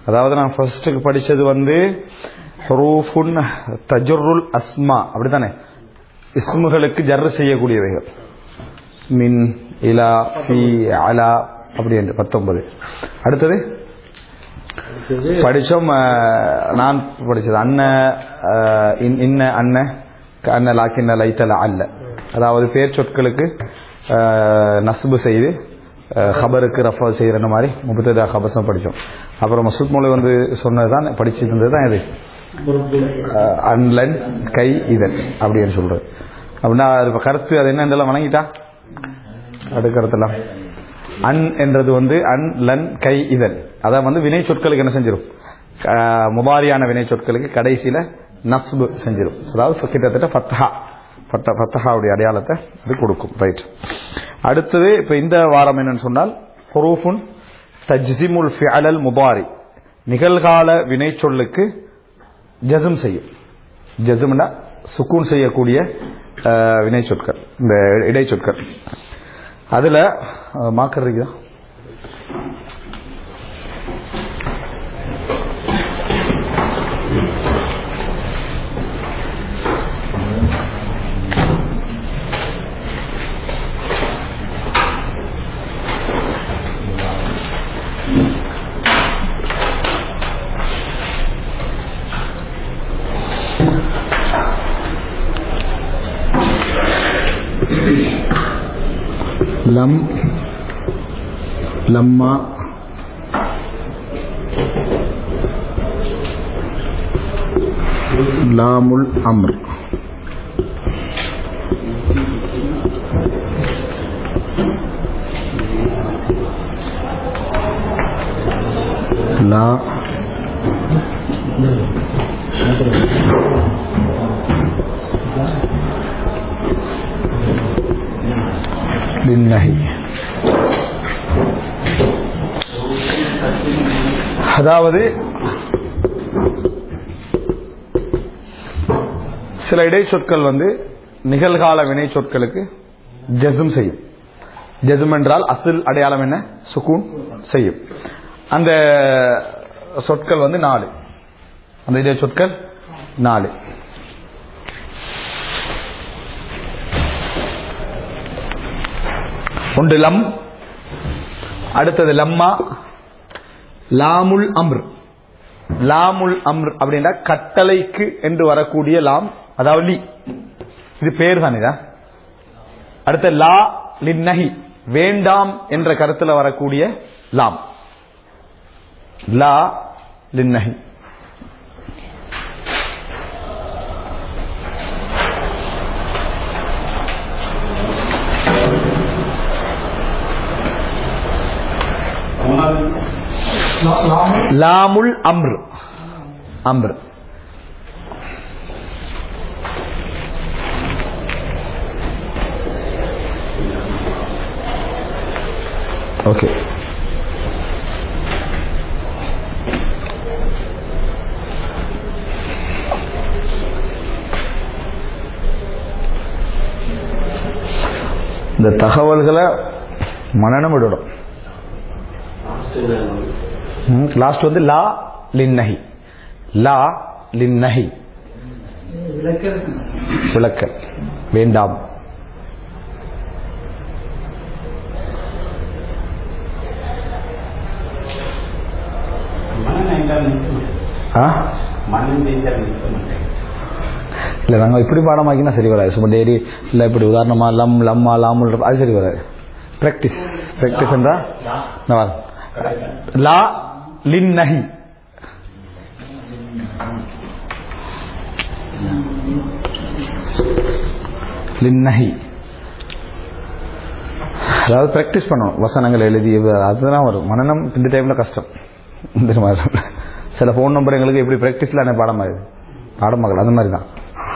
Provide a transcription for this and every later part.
அதாவது நான் ஃபர்ஸ்ட்டுக்கு படிச்சது வந்து ஹுரூஃபுன் தஜுருல் அஸ்மா அப்படித்தானே இஸ்முகளுக்கு ஜர்ரு செய்யக்கூடியவைகள் மின் இலா ஃபி அலா அப்படி என்று பத்தொன்பது அடுத்தது படிச்சோம் அஹ், நான் படிச்சது அன்ன அஹ், இன்- இன்ன அன்ன அன்ன லாக்கின்ன லைத்தல அல்ல அதாவது பேர் சொற்களுக்கு அஹ், நஸ்பு செய்து அஹ், ஹபருக்கு ரஃபா செய்யற மாதிரி முப்பத்தேதா ஹபசம் படிச்சோம் அப்புறம் மசூத் மொழி வந்து சொன்னதுதான் படிச்சுட்டு இருந்தது தான் இது அஹ், அன்லன் கை இதன் அப்படின்னு சொல்றது அப்படின்னா அது இப்ப கருத்து அது என்னன்றெல்லாம் வணங்கிட்டா அடுக்கறதெல்லாம் அன் என்றது வந்து அன் லன் கை இதழ் அதான் வந்து வினை சொற்களுக்கு என்ன செஞ்சிடும் க- முபாரியான வினை சொற்களுக்கு கடைசியில நஸ்பு செஞ்சிடும் அதாவது கிட்டத்தட்ட ஃபத்தஹா ஃபத்த ஃபத்தஹாவுடைய அடையாளத்தை இது கொடுக்கும் ரைட் அடுத்தது இப்ப இந்த வாரம் என்னன்னு சொன்னால் ஹுரூஃபுன் தஜ்சிமுல் ஃபிஅலல் முபாரி நிகழ்கால வினை சொல்லுக்கு ஜஸ்ம் செய்யும் ஜஸ்ம்னா சுக்கூன் செய்யக்கூடிய அஹ், வினை சொற்கள் இந்த இடை சொற்கள் அதுல அஹ், மாக்கர் இருக்குதா லம் லம்மா லாமுல் அம்ர் லா للنهي அதாவது சில இடைச்சொற்கள் வந்து நிகழ்கால வினை சொற்களுக்கு ஜெசும் செய்யும் ஜெசும் என்றால் அசில் அடையாளம் என்ன சுக்கூன் செய்யும் அந்த சொற்கள் வந்து நாலு அந்த இடை சொற்கள் நாலு ஒன்று லம் அடுத்தது லம்மா லாமுல் அம்ர் லாமுல் அம்ர் அப்படின்னா கட்டளைக்கு என்று வரக்கூடிய லாம் அதாவது லி இது பேர் தானே இதா? அடுத்த லா லின்னஹி வேண்டாம் என்ற கருத்துல வரக்கூடிய லாம் லா லின்னஹி லாமுல் அம்ர் அம்ர் ஓகே இந்த தகவல்களை மனநம் விடணும் லாஸ்ட் வந்து லா லின்னஹி லா லின்னஹி விளக்கல் வேண்டாம் ஆ இல்ல நாங்க இப்படி பாடமாக்கினா சரி வராது சும்மா டெய்லி இல்ல இப்படி உதாரணமா லம் லம்மா லாமுல் அது சரி வராது பிராக்டிஸ் பிராக்டிஸ் என்றா நான் வரேன். லா லின்னஹி லின்னஹி அதாவது பிராக்டிஸ் பண்ணணும் வசனங்கள் எழுதி அதுதான் வரும் மனநம் இந்த டைம்ல கஷ்டம் இந்த மாதிரி சில ஃபோன் நம்பர் எங்களுக்கு எப்படி பிராக்டிஸ்ல எனக்கு பாடமாகுது பாடமாகல அந்த மாதிரி தான்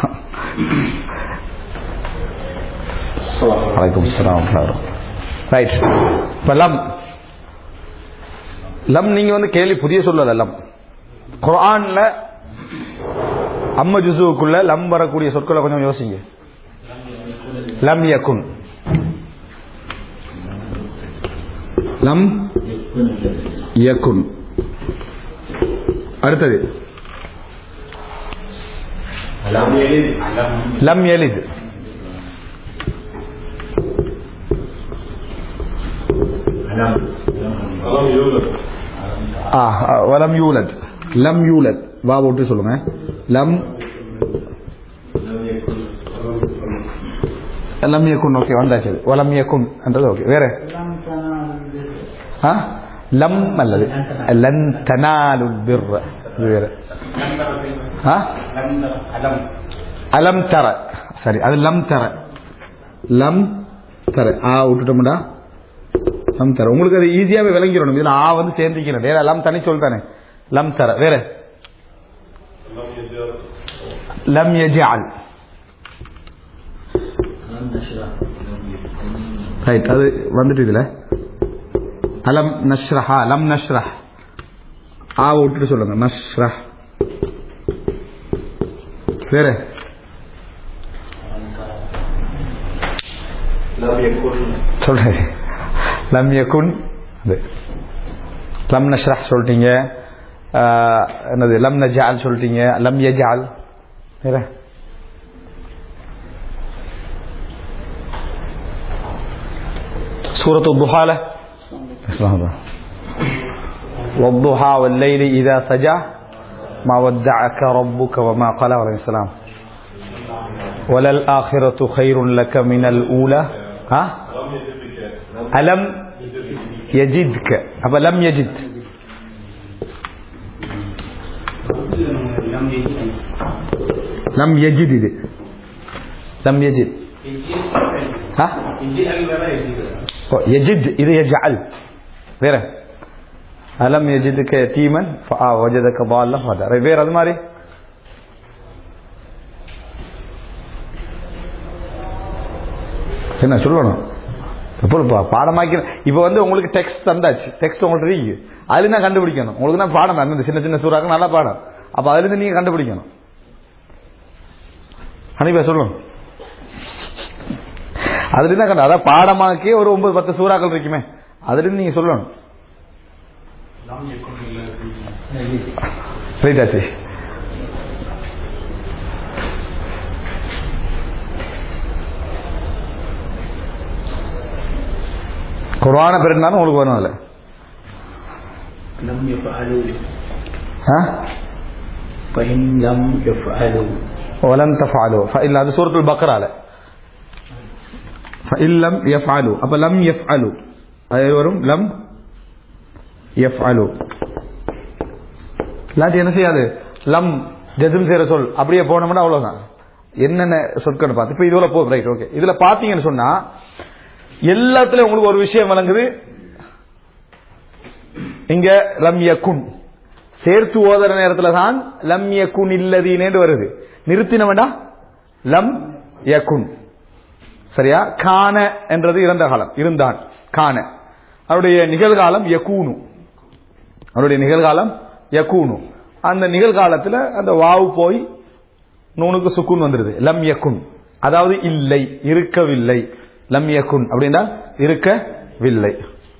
வலைக்கம் அஸ்ஸலாம் ரைட் இப்போ லம் லம் நீங்க வந்து கேள்வி புதிய சொல்லல லம் குர்ஆன்ல அம்ம ஜுசுவுக்குள்ள லம் வரக்கூடிய சொற்களை கொஞ்சம் யோசிங்க லம் யகுன் லம் யகுன் அடுத்தது லம் எலித் ஆ ஆ, வலம் யூலத் லம் யூலத் வா போட்டு சொல்லுங்க லம் லம் யகுன் ஓகே வந்தாச்சு அது. வலம் யகுன் என்றது ஓகே வேற ஆ லம் அல்லது லன் தனாலுல் பிர்ர அது வேற ஆ அலம் தர சரி அது லம் தர லம் தர ஆ விட்டுட்டோம்டா லம் தர உங்களுக்கு அது ஈஸியாவே விளங்கிடணும் இதுல ஆ வந்து சேர்ந்துக்கணும் வேற லம் தனி சொல்லிட்டானே லம் தர வேற லம் யஜ்அல் ரைட் அது வந்துட்டு இதுல அலம் நஷ்ரஹா லம் நஷ்ரஹ் ஆ விட்டுட்டு சொல்லுங்க நஷ்ரஹ் வேற சொல்றேன் லம் யகுன் அது லம் நஷ்ரஹ் சொல்லிட்டீங்க ஆஹ், என்னது லம் நஜால் சொல்லிட்டீங்க லம் யஜால் வேற சூரத்து துஹால والضحى والليل إذا سجى ما ودعك ربك وما قلى عليه السلام وللآخرة خير لك من الأولى ها ألم يجدك أبا لم يجد لم يجد இது لم يجد ها ஓ, يجد இது يجعل வேற அலம் يجدك يتيما فوجدك ضالا فهدى வேற அது மாதிரி என்ன சொல்லணும் இப்போ பா- பாடமாக்கி இப்போ வந்து உங்களுக்கு டெக்ஸ்ட் தந்தாச்சு டெக்ஸ்ட் உங்கள்ட்ட இருக்கு அதுல தான் கண்டுபிடிக்கணும் உங்களுக்கு தான் பாடம் அந்த சின்ன சின்ன சூறாக்கள் நல்லா பாடம் அப்போ அதுல இருந்து நீங்க கண்டுபிடிக்கணும் அனுப்பி சொல்லணும் அதுல தான் கண்டு அதான் பாடமாக்கி ஒரு ஒன்பது பத்து சூறாக்கள் இருக்குமே அதுல இருந்து நீங்க சொல்லணும் ரைட்டாச்சு குர்ஆன பிறந்தாலும் உங்களுக்கு வரும் அதுல لم يفعلوا ஆ? فإن لم يفعلوا ولن تفعلوا فإلا هذا سورة البقرة ல فإن لم يفعلوا அப்ப லம் يفعلوا அது வரும் லம் يفعلوا இல்லாட்டி என்ன செய்யாது லம் ஜெசும் செய்யற சொல் அப்படியே போனோம்னா அவ்வளவுதான் என்னென்ன சொற்கள் பார்த்து இப்ப இதுல போ ரைட் ஓகே இதுல பாத்தீங்கன்னு சொன்னா எல்லாத்துலயும் உங்களுக்கு ஒரு விஷயம் வழங்குது இங்க லம் யகுன் சேர்த்து ஓதுற நேரத்துல தான் லம் யகுன் இல்லதீனேன்னு வருது நிறுத்தின வேண்டாம் லம் யகுன் சரியா கான என்றது இறந்த காலம் இருந்தான் கான அவருடைய நிகழ்காலம் யகூனு அவருடைய நிகழ்காலம் யகூனு அந்த நிகழ்காலத்துல அந்த வாவு போய் நூனுக்கு சுக்குன் வந்துருது லம் யகுன் அதாவது இல்லை இருக்கவில்லை லம் யகுன் அப்படின்னா இருக்கவில்லை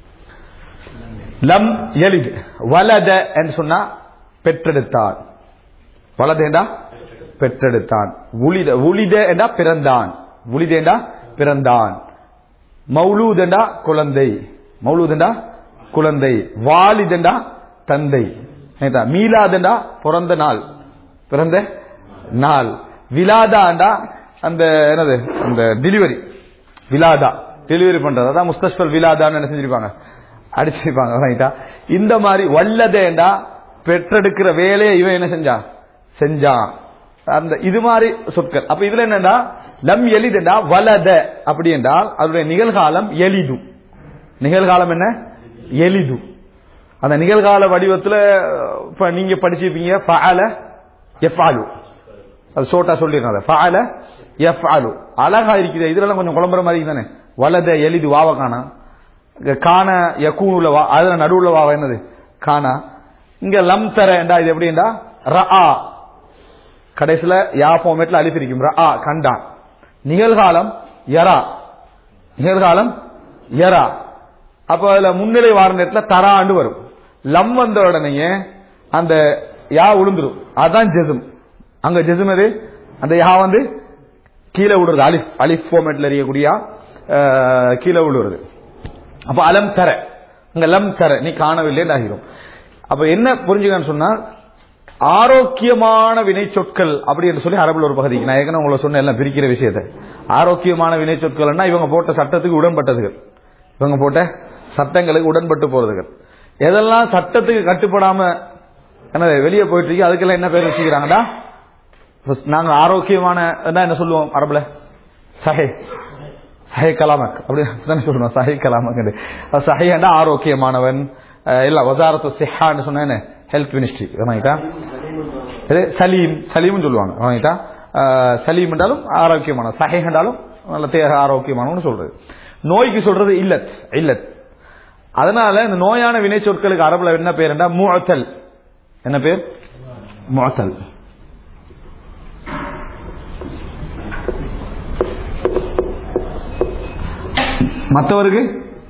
லம் எலித் வலத என்று சொன்னா பெற்றெடுத்தான் வலது என்றா பெற்றெடுத்தான் உளித உளித என்றா பிறந்தான் உளித என்றா பிறந்தான் மௌலூத் என்றா குழந்தை மௌலூத் என்றா குழந்தை வாலித் என்றா தந்தை ஏதா, மீலாத் என்றா பிறந்த நாள் பிறந்த நாள் விலாதாண்டா அந்த என்னது அந்த டெலிவரி விலாதா டெலிவரி பண்றது அதான் முஸ்தஷ்பல் விலாதான்னு என்ன செஞ்சிருப்பாங்க அடிச்சிருப்பாங்க ரைட்டா இந்த மாதிரி வல்லதேண்டா பெற்றெடுக்கிற வேலையை இவன் என்ன செஞ்சான் செஞ்சான் அந்த இது மாதிரி சொற்கள் அப்ப இதுல என்னடா லம் எலிதெண்டா வலத அப்படி என்றால் அதனுடைய நிகழ்காலம் எலிது நிகழ்காலம் என்ன எலிது அந்த நிகழ்கால வடிவத்துல இப்ப நீங்க படிச்சிருப்பீங்க ஃபஅல எஃபாலு அது சோட்டா சொல்லிருக்காங்க ஃபஅல எஃபாலு அழகா இருக்குது இதுல கொஞ்சம் குழம்புற மாதிரி தானே வலத எலிது வாவ காணா இங்க காண யக்கூனுல வா அதுல நடுவுல வாவ என்னது காணா இங்க லம் தர என்றா இது எப்படின்னா ரஆ கடைசியில யா ஃபார்மேட்ல அலிஃப் இருக்கும் ரஆ கண்டான் நிகழ்காலம் யரா நிகழ்காலம் யரா அப்ப அதுல முன்னிலை வார நேரத்துல தராண்டு வரும் லம் வந்த உடனே அந்த யா உளுந்துரும் அதான் ஜெசும் அங்க ஜெசும் எது அந்த யா வந்து கீழே விடுறது அலிஃப் அலிஃப் ஃபார்மேட்ல இருக்கக்கூடிய யா, அஹ், கீழே விழுறது அப்ப அலம் தர அங்க லம் தர நீ காணவில்லை ஆகிரும் அப்ப என்ன புரிஞ்சுக்கன்னு சொன்னா ஆரோக்கியமான வினை சொற்கள் அப்படி என்று சொல்லி அரபுல ஒரு பகுதிக்கு நான் ஏற்கனவே உங்களை சொன்ன எல்லாம் பிரிக்கிற விஷயத்தை ஆரோக்கியமான வினை சொற்கள்னா இவங்க போட்ட சட்டத்துக்கு உடன்பட்டதுகள் இவங்க போட்ட சட்டங்களுக்கு உடன்பட்டு போறதுகள் எதெல்லாம் சட்டத்துக்கு கட்டுப்படாம என்ன வெளியே போயிட்டு இருக்கு அதுக்கெல்லாம் என்ன பேர் வச்சுக்கிறாங்கடா நாங்க ஆரோக்கியமான என்ன சொல்லுவோம் அரபுல சஹே சஹே கலாமக் அப்படி தானே சொல்லணும் சஹே கலாமக் சஹேண்டா ஆரோக்கியமானவன் அஹ் இல்ல வசாரத்து சிஹான்னு சொன்னேன்னு ஹெல்த் மினிஸ்ட்ரி வாங்கிட்டா இது சலீம் சலீம்னு சொல்லுவாங்க வாங்கிட்டா அஹ் சலீம் என்றாலும் ஆரோக்கியமான சஹே என்றாலும் நல்ல தேக ஆரோக்கியமானவன்னு சொல்றது நோய்க்கு சொல்றது இல்லத் இல்லத் அதனால இந்த நோயான வினை சொற்களுக்கு அரபுல என்ன பேருண்டா முஅத்தல் என்ன பேர் முஅத்தல் மற்றவருக்கு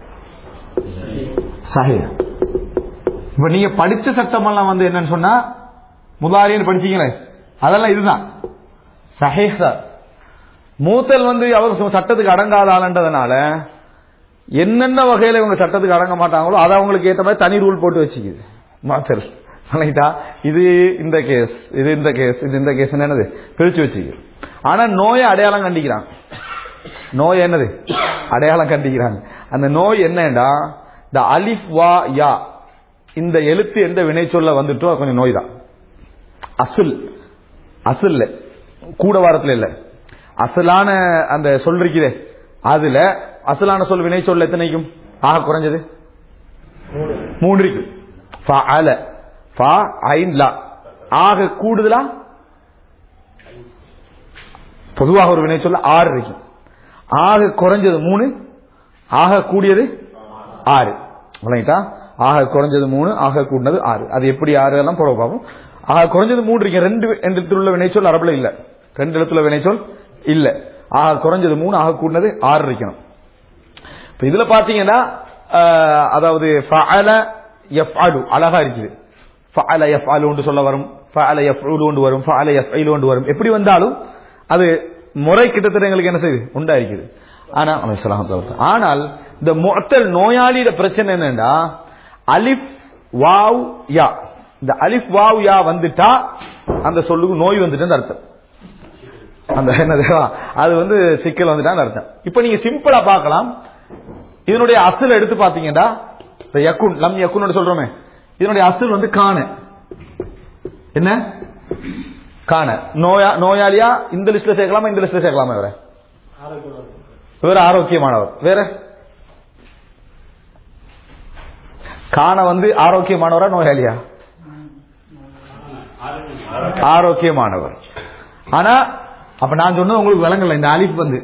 சஹி இப்ப நீங்க படிச்ச சட்டமெல்லாம் வந்து என்னன்னு சொன்னா முதாரின்னு படிச்சீங்களே அதெல்லாம் இதுதான் சஹீஹ் தான் மூத்தல் வந்து அவர் சு- சட்டத்துக்கு அடங்காத ஆளுன்றதுனால என்னென்ன வகையில இவங்க சட்டத்துக்கு அடங்க மாட்டாங்களோ அதை அவங்களுக்கு ஏத்த மாதிரி தனி ரூல் போட்டு வச்சுக்குது மாத்தல் ரைட்டா இது இந்த கேஸ் இது இந்த கேஸ் இது இந்த கேஸ் என்னது பிரிச்சு வச்சுக்குது ஆனா நோயை அடையாளம் கண்டிக்கிறாங்க நோய் என்னது அடையாளம் கண்டிக்கிறாங்க அந்த நோய் என்னடா இந்த அலிஃப் வா யா இந்த எழுத்து எந்த வினை சொல்ல வந்துட்டோ அது கொஞ்சம் நோய் தான் அசுல் அசுல்ல கூட வாரத்துல இல்ல அசலான அந்த சொல் இருக்குதே அதுல அசலான சொல் வினை சொல்ல எத்தனைக்கும் ஆக குறைஞ்சது மூணு இருக்கு ஃபஅல ஃபா ஐன் லா ஆக கூடுதலா பொதுவாக ஒரு வினை சொல்ல ஆறு இருக்கு ஆக குறைஞ்சது மூணு ஆக கூடியது ஆறு விளங்கிட்டா ஆக குறைஞ்சது மூணு ஆக கூடினது ஆறு அது எப்படி ஆறு எல்லாம் போட பார்ப்போம் ஆக குறைஞ்சது மூணு இருக்கு ரெண்டு எழுத்துல உள்ள வினைச்சொல் அரபுல இல்ல ரெண்டு எழுத்துல வினைச்சொல் இல்ல ஆக குறைஞ்சது மூணு ஆக கூடினது ஆறு இருக்கணும் இப்ப இதுல பாத்தீங்கன்னா ஆஹ், அதாவது ஃபஅல யஃப்அலு அழகா இருக்குது ஃபஅல யஃப்அலு சொல்ல வரும் ஃபஅல யஃப்உலு வரும் ஃபஅல யஃப்இலு வரும் எப்படி வந்தாலும் அது முறை கிட்டத்தட்ட எங்களுக்கு என்ன செய்யுது உண்டா இருக்குது ஆனா அலைஹிஸ்ஸலாம் தவிர்த்து. ஆனால் இந்த முஅத்தல் நோயாளியோட பிரச்சனை என்னன்னா அலிஃப் வாவ் யா இந்த அலிஃப் வாவ் யா வந்துட்டா அந்த சொல்லுக்கு நோய் வந்துட்டு அர்த்தம் அந்த என்னது அது வந்து சிக்கல் வந்துட்டான்னு அர்த்தம் இப்ப நீங்க சிம்பிளா பார்க்கலாம் இதனுடைய அசல் எடுத்து பாத்தீங்கன்னா இந்த யக்குன் லம் யக்குன் சொல்றோமே இதனுடைய அசல் வந்து காண என்ன காண நோயா நோயாளியா இந்த லிஸ்ட்ல சேர்க்கலாமா இந்த லிஸ்ட்ல சேர்க்கலாமா இவரை இவர் ஆரோக்கியமானவர் வேற காண வந்து ஆரோக்கியமானவரா நோயாளியா ஆரோக்கியமானவர் ஆனா அப்ப நான் சொன்னது உங்களுக்கு விளங்கல இந்த அலிஃப் வந்து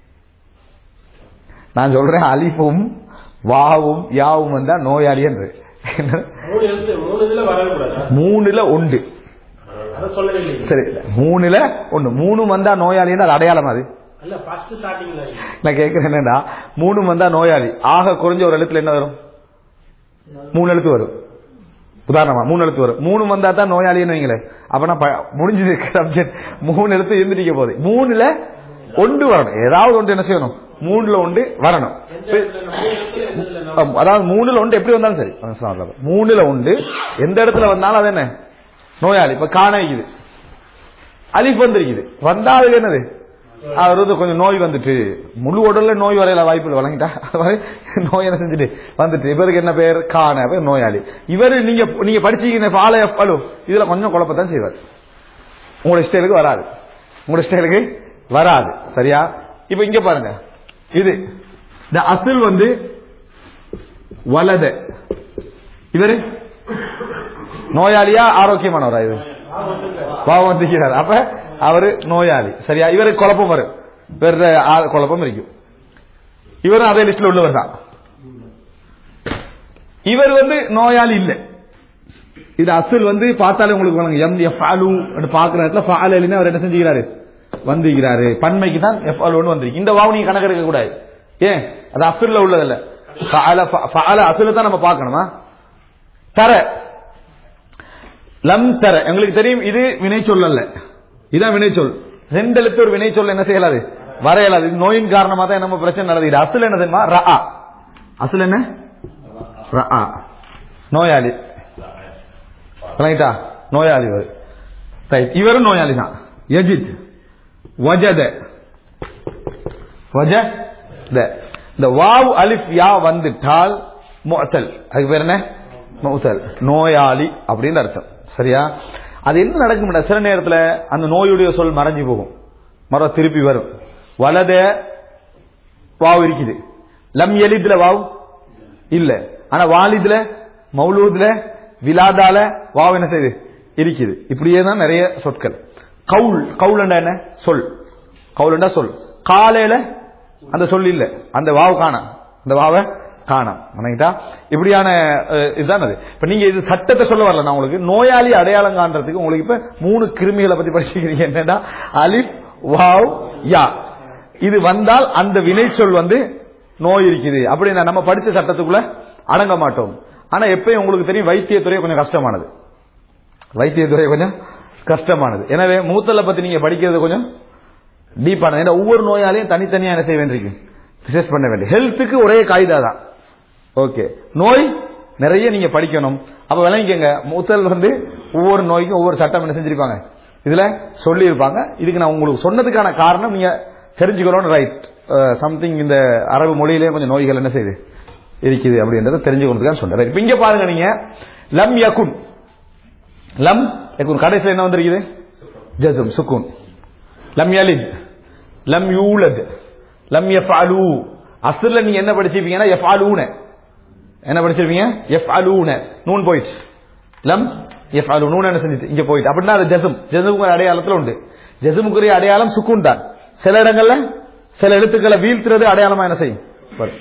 நான் சொல்றேன் அலிஃபும் வாவும் யாவும் வந்தா நோயாளி என்று மூணு எழுத்து மூணு இதுல வரவே கூடாது மூணுல உண்டு அதை சொல்லவே இல்லை சரி மூணுல ஒண்ணு மூணு வந்தா நோயாளின்னு அது அடையாளம் அது இல்ல ஃபர்ஸ்ட் ஸ்டார்டிங்ல நான் கேட்கிறேன் என்னடா மூணு வந்தா நோயாளி ஆக குறைஞ்ச ஒரு எழுத்துல என்ன வரும் மூணு எழுத்து வரும் உதாரணமா மூணு எழுத்து வரும் மூணு வந்தா தான் நோயாளின்னு வைங்களேன் அப்ப நான் ப- முடிஞ்சது சப்ஜெக்ட் மூணு எழுத்து இருந்துட்டிக்க போகுது மூணுல ஒன்று வரணும் ஏதாவது ஒன்று என்ன செய்யணும் மூணுல ஒன்று வரணும் ஆம், அதாவது மூணுல ஒன்று எப்படி வந்தாலும் சரி அதான் சொல்ல வரேன். மூணுல ஒன்று எந்த இடத்துல வந்தாலும் அது என்ன நோயாளி இப்ப காண வைக்குது அலிஃப் வந்திருக்குது வந்தா அது என்னது அவர் வந்து கொஞ்சம் நோய் வந்துட்டு முழு உடல்ல நோய் வரையில வாய்ப்பு வழங்கிட்டா அது மாதிரி நோய் என்ன செஞ்சுட்டு வந்துட்டு இவருக்கு என்ன பேர் காண பேர் நோயாளி இவரு நீங்க நீங்க படிச்சீங்க பாலைய பழு இதுல கொஞ்சம் குழப்பத்தான் செய்வார் உங்களோட ஸ்டைலுக்கு வராது உங்களோட ஸ்டைலுக்கு வராது சரியா இப்ப இங்க பாருங்க இது இந்த அசில் வந்து வலத இவரு நோயாளியா ஆரோக்கியமானவரா இது பாவம் வந்துக்கிறார் அப்ப அவரு நோயாளி சரியா இவருக்கு குழப்பம் வரும் வேற ஆ- குழப்பம் இருக்கும் இவரும் அதே லிஸ்ட்ல உள்ளவர் தான் இவர் வந்து நோயாளி இல்லை இது அசல் வந்து பார்த்தாலே உங்களுக்கு வழங்க எம் எஃப் அலு பாக்குற இடத்துல ஃபால் அலின்னு அவர் என்ன செஞ்சுக்கிறாரு வந்திருக்கிறாரு பன்மைக்கு தான் எஃப் அலுன்னு வந்திருக்கு இந்த வாவு நீங்க கணக்கு எடுக்க கூடாது ஏன் அது அசல்ல உள்ளதில்ல ஃபால ஃபால அசல தான் நம்ம பார்க்கணுமா தர லம் தர எங்களுக்கு தெரியும் இது வினை சொல் அல்ல இதான் வினை சொல் ரெண்டு எழுத்து ஒரு வினை சொல் என்ன செய்யலாது வர இயலாது இது நோயின் காரணமா தான் நம்ம பிரச்சனை நடக்குது இது அசல் என்ன தெரியுமா ரா அசல் என்ன ரா நோயாளி ரைட்டா நோயாளி இவர் ரைட் இவரும் நோயாளி தான் யஜித் வஜத வஜத இந்த வாவ் அலிஃப் யா வந்துட்டால் முஅத்தல் அதுக்கு பேர் என்ன முஅத்தல் நோயாளி அப்படின்னு அர்த்தம் சரியா அது என்ன நடக்கும் சில நேரத்துல அந்த நோயுடைய சொல் மறைஞ்சு போகும் மர திருப்பி வரும் வலத வாவ் இருக்குது லம் எலிதுல வாவ் இல்ல ஆனா வாலிதுல மௌலூதுல விலாதால வாவ் என்ன செய்யுது இருக்குது இப்படியே தான் நிறைய சொற்கள் கவுல் கவுல்ண்டா என்ன சொல் கவுல்ண்டா சொல் காலையில அந்த சொல் இல்ல அந்த வாவ் காணாம் அந்த வாவை காணாம் வணங்கிட்டா இப்படியான அஹ், இதுதான் அது இப்ப நீங்க இது சட்டத்தை சொல்ல வரல நான் உங்களுக்கு நோயாளி அடையாளம் காண்றதுக்கு உங்களுக்கு இப்ப மூணு கிருமிகளை பத்தி படிச்சுக்கிறீங்க என்னன்னா அலிப் வாவ் யா இது வந்தால் அந்த வினை சொல் வந்து நோய் இருக்குது அப்படின்னா நம்ம படிச்ச சட்டத்துக்குள்ள அடங்க மாட்டோம் ஆனா எப்பயும் உங்களுக்கு தெரியும் வைத்தியத்துறை கொஞ்சம் கஷ்டமானது வைத்தியத்துறை கொஞ்சம் கஷ்டமானது எனவே மூத்தலை பத்தி நீங்க படிக்கிறது கொஞ்சம் டீப்பானது ஏன்னா ஒவ்வொரு நோயாலையும் தனித்தனியா என்ன செய்ய வேண்டியிருக்கு ரிசர்ச் பண்ண வேண்டிய ஹெல்த்துக்கு ஒரே காய்தா தான் ஓகே நோய் நிறைய நீங்க படிக்கணும் அப்ப விளங்கிக்கங்க மூத்தல் வந்து ஒவ்வொரு நோய்க்கும் ஒவ்வொரு சட்டம் என்ன செஞ்சிருப்பாங்க இதுல சொல்லி இருப்பாங்க இதுக்கு நான் உங்களுக்கு சொன்னதுக்கான காரணம் நீங்க தெரிஞ்சுக்கணும் ரைட் சம்திங் இந்த அரபு மொழியிலே கொஞ்சம் நோய்கள் என்ன செய்யுது இருக்குது அப்படின்றத தெரிஞ்சுக்கணுக்காக சொன்னேன் Right. இப்ப இங்க பாருங்க நீங்க லம் யகுன் லம் யகுன் கடைசியில் என்ன வந்திருக்குது ஜசும் சுக்குன் லம் யலித் லம் யூலத் லம் யஃபாலு அஸ்ல நீங்க என்ன படிச்சிருப்பீங்கன்னா யஃபாலூன என்ன படிச்சிருப்பீங்க யஃபாலூன நூன் போயிடுச்சு லம் யஃபாலு நூன் என்ன செஞ்சுச்சு இங்க போயிட்டு அப்படின்னா அது ஜசும் ஜசுமுக்கு அடையாளத்துல உண்டு ஜசுமுக்குரிய அடையாளம் சுக்குன் தான் சில இடங்கள்ல சில எழுத்துக்களை வீழ்த்துறது அடையாளமா என்ன செய்யும் வரும்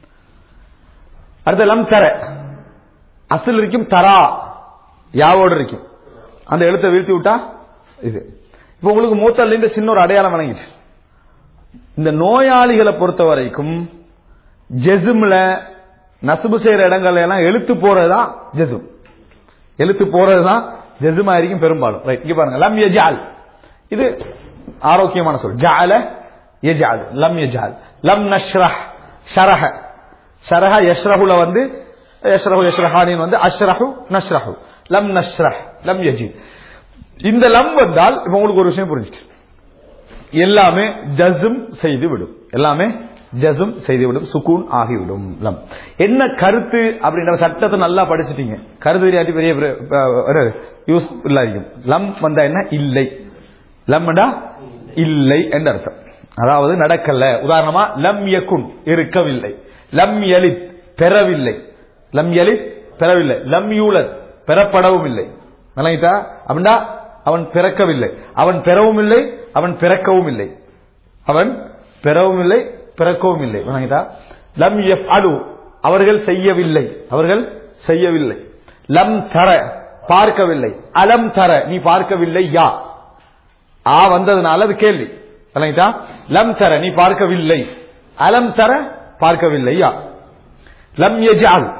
அடுத்து லம் தர அசல் இருக்கும் தரா யாவோடு இருக்கும் அந்த எழுத்தை வீழ்த்தி விட்டா இது இப்ப உங்களுக்கு மூத்தல்ல இருந்து சின்ன ஒரு அடையாளம் வழங்கிச்சு இந்த நோயாளிகளை பொறுத்த வரைக்கும் ஜெசும்ல நசுபு செய்யற இடங்கள்ல எல்லாம் எழுத்து போறதுதான் ஜெசும் எழுத்து போறதுதான் ஜெசுமா இருக்கும் பெரும்பாலும் ரைட் இங்க பாருங்க லம் யஜால் இது ஆரோக்கியமான சொல் ஜால யஜால் லம் யஜால் லம் நஷ்ரஹ் ஷரஹ ஷரஹ யஷ்ரஹுல வந்து யஷ்ரஹு யஷ்ரஹானின் வந்து அஷ்ரஹு நஷ்ரஹு லம் நஷ்ரஹ் லம் யஜித் இந்த லம் வந்தால் இப்ப உங்களுக்கு ஒரு விஷயம் புரிஞ்சிச்சு எல்லாமே ஜசும் செய்து விடும் எல்லாமே ஜசும் செய்து விடும் சுக்கூன் ஆகிவிடும் லம் என்ன கருத்து அப்படின்ற சட்டத்தை நல்லா படிச்சிட்டீங்க கருத்து தெரியாட்டி பெரிய யூஸ் இல்லாதிக்கும் லம் வந்தா என்ன இல்லை லம்டா இல்லை என்று அர்த்தம் அதாவது நடக்கல உதாரணமா லம் யகுன் இருக்கவில்லை லம் யலித் பெறவில்லை லம் யலித் பெறவில்லை லம் யூலத் பெறப்படவும் இல்லை விளங்கிட்டா அப்படின்னா அவன் பிறக்கவில்லை அவன் பெறவும் இல்லை அவன் பிறக்கவும் இல்லை அவன் பெறவும் இல்லை பிறக்கவும் இல்லை விளங்கிட்டா லம் எஃப் அலு அவர்கள் செய்யவில்லை அவர்கள் செய்யவில்லை லம் தர பார்க்கவில்லை அலம் தர நீ பார்க்கவில்லை யா ஆ வந்ததுனால அது கேள்வி விளங்கிட்டா லம் தர நீ பார்க்கவில்லை அலம் தர பார்க்கவில்லை யா லம் யஜால்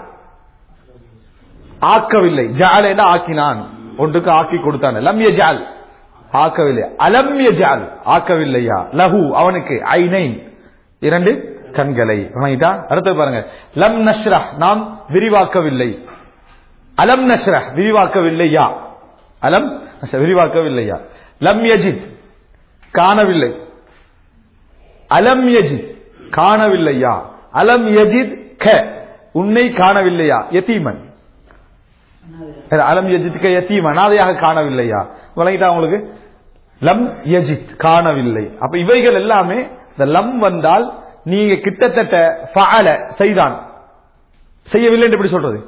ஆக்கவில்லை ஜாலேனா ஆக்கினான் ஒன்றுக்கு ஆக்கி கொடுத்தான் லம் யஜால் ஆக்கவில்லை அலம் யஜால் ஆக்கவில்லையா லஹு அவனுக்கு ஐனைன் இரண்டு கண்களை வணங்கிட்டா அடுத்து பாருங்க லம் நஷ்ரஹ் நாம் விரிவாக்கவில்லை அலம் நஷ்ரஹ் விரிவாக்கவில்லையா அலம் நஷ்ரஹ் விரிவாக்கவில்லையா லம் யஜித் காணவில்லை அலம் யஜித் காணவில்லையா அலம் யஜித் க உன்னை காணவில்லையா யதீமன் அலம் யஜித் க யதீமன் அனாதையாக காணவில்லையா வழங்கிட்டா உங்களுக்கு லம் யஜித் காணவில்லை அப்ப இவைகள் எல்லாமே இந்த லம் வந்தால் நீங்க கிட்டத்தட்ட ஃபஅல செய்தான் செய்யவில்லை என்று எப்படி சொல்றது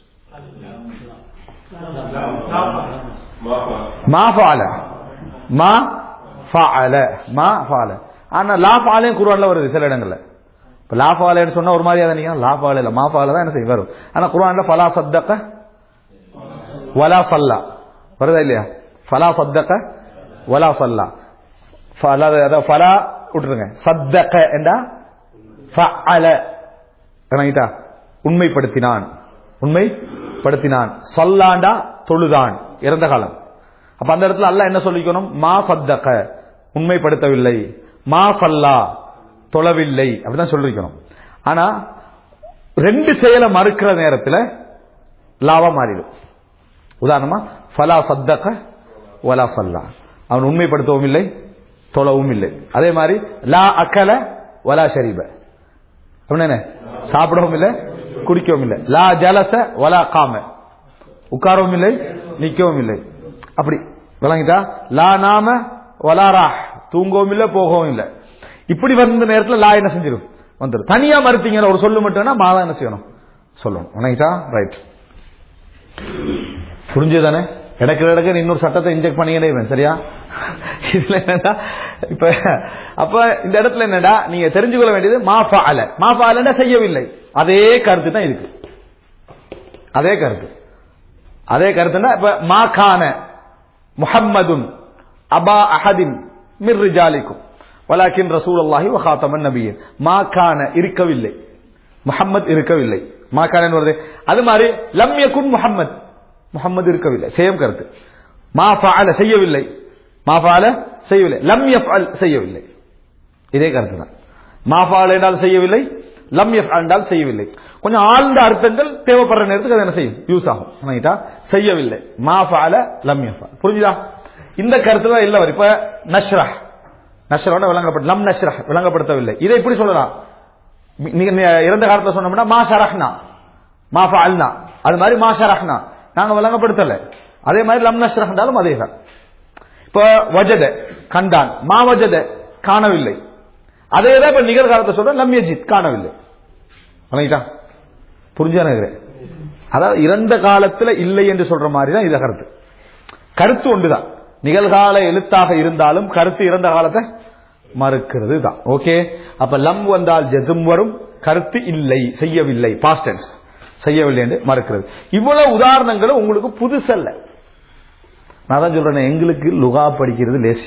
மா ஃபஅல மா ஃபஅல மா ஃபஅல ஆனா லா ஃபஅலையும் குர்ஆன்ல வருது சில இடங்கள்ல இப்ப லா ஃபஅலன்னு சொன்னா ஒரு மாதிரியா நீங்க லா ஃபஅல இல்ல மா ஃபஅல தான் என்ன செய்யும் வரும் ஆனா குர்ஆன்ல ஃபலா சத்தக வலா சல்லா வருதா இல்லையா ஃபலா சத்தக வலா சல்லா ஃபலா அதாவது ஃபலா விட்டுருங்க சத்தக என்றா ஃபஅல கணக்கிட்டா உண்மைப்படுத்தினான் உண்மைப்படுத்தினான் சொல்லாண்டா தொழுதான் இறந்த காலம் அப்ப அந்த இடத்துல அல்லாஹ் என்ன சொல்லிக்கணும் மா சத்தக உண்மைப்படுத்தவில்லை மா சல்லா தொழவில்லை அப்படிதான் சொல்லிருக்கணும் ஆனா ரெண்டு செயலை மறுக்கிற நேரத்தில் லாவா மாறிடும் உதாரணமா ஃபலா சத்தக வலா சல்லா அவன் உண்மைப்படுத்தவும் இல்லை தொழவும் இல்லை அதே மாதிரி லா அக்கல வலா ஷரீப அப்படின்னா என்ன சாப்பிடவும் இல்லை குடிக்கவும் இல்லை லா ஜலச வலா காம உட்காரவும் இல்லை நிக்கவும் இல்லை அப்படி விளங்கிட்டா லா நாம வலா ராஹ் தூங்கவும் இல்லை போகவும் இல்லை இப்படி வந்த நேரத்தில் லா என்ன செஞ்சிடும் வந்துடும் தனியா மறுத்தீங்க ஒரு சொல்லு மட்டும்னா மாதா என்ன செய்யணும் சொல்லணும் விளங்கிட்டா ரைட் புரிஞ்சுதானே இடக்கு இடக்கு இன்னொரு சட்டத்தை இன்ஜெக்ட் பண்ணிக்கிட்டே இருப்பேன் சரியா இதுல என்னடா இப்ப அப்ப இந்த இடத்துல என்னடா நீங்க தெரிஞ்சுக்கொள்ள வேண்டியது மாஃபா அல மாஃபா அலன்னா செய்யவில்லை அதே கருத்து தான் இருக்கு அதே கருத்து அதே கருத்துனா இப்ப மா கான முஹம்மதுன் அபா அஹதின் மிர் ரிஜாலிக்கும் வலாக்கின் ரசூல் அல்லாஹி வஹாத்தமன் நபியின் மா கான இருக்கவில்லை முஹம்மத் இருக்கவில்லை மா கான வருது அது மாதிரி லம் யகுன் முஹம்மத் முஹம்மது இருக்கவில்லை சேம் கருத்து மா ஃபஅல செய்யவில்லை மா ஃபஅல செய்யவில்லை லம் யஃஅல் செய்யவில்லை இதே கருத்து தான் மா ஃபஅல என்றால் செய்யவில்லை லம் யஃஅல் என்றால் செய்யவில்லை கொஞ்சம் ஆழ்ந்த அர்த்தங்கள் தேவைப்படுற நேரத்துக்கு அது என்ன செய்யும் யூஸ் ஆகும் ரைட்டா செய்யவில்லை மா ஃபஅல லம் யஃஅல் புரிஞ்சுதா இந்த கருத்துல இல்ல வரும் இப்ப நஷ்ரஹ் நஷ்ரஹ் விளங்கப்பட்ட லம் நஷ்ரஹ் விளங்கப்படுத்தவில்லை இதை இப்படி சொல்லலாம் நீங்க இறந்த காலத்துல சொன்னோம்னா மா ஷரஹ்னா மா ஃபஅல்னா அது மாதிரி மா ஷரஹ்னா நாங்க விளங்கப்படுத்தல அதே மாதிரி லம் நஷ்ரஹ் என்றாலும் அதே தான் இப்ப வஜத கண்டான் மா வஜத காணவில்லை அதே தான் இப்ப நிகழ்காலத்தை சொல்ற லம் யஜித் காணவில்லை வணங்கிட்டா புரிஞ்சா நினைக்கிறேன் அதாவது இறந்த காலத்துல இல்லை என்று சொல்ற மாதிரி தான் இது கருத்து கருத்து ஒன்றுதான் நிகழ்கால எழுத்தாக இருந்தாலும் கருத்து இறந்த காலத்தை மறுக்கிறது தான் ஓகே அப்ப லம் வந்தால் ஜெசும் வரும் கருத்து இல்லை செய்யவில்லை பாஸ்டன்ஸ் செய்யவில்லை என்று மறுக்கிறது இவ்வளவு உதாரணங்களும் உங்களுக்கு புதுசல்ல நான் தான் சொல்றேன் எங்களுக்கு லுகா படிக்கிறது லேசி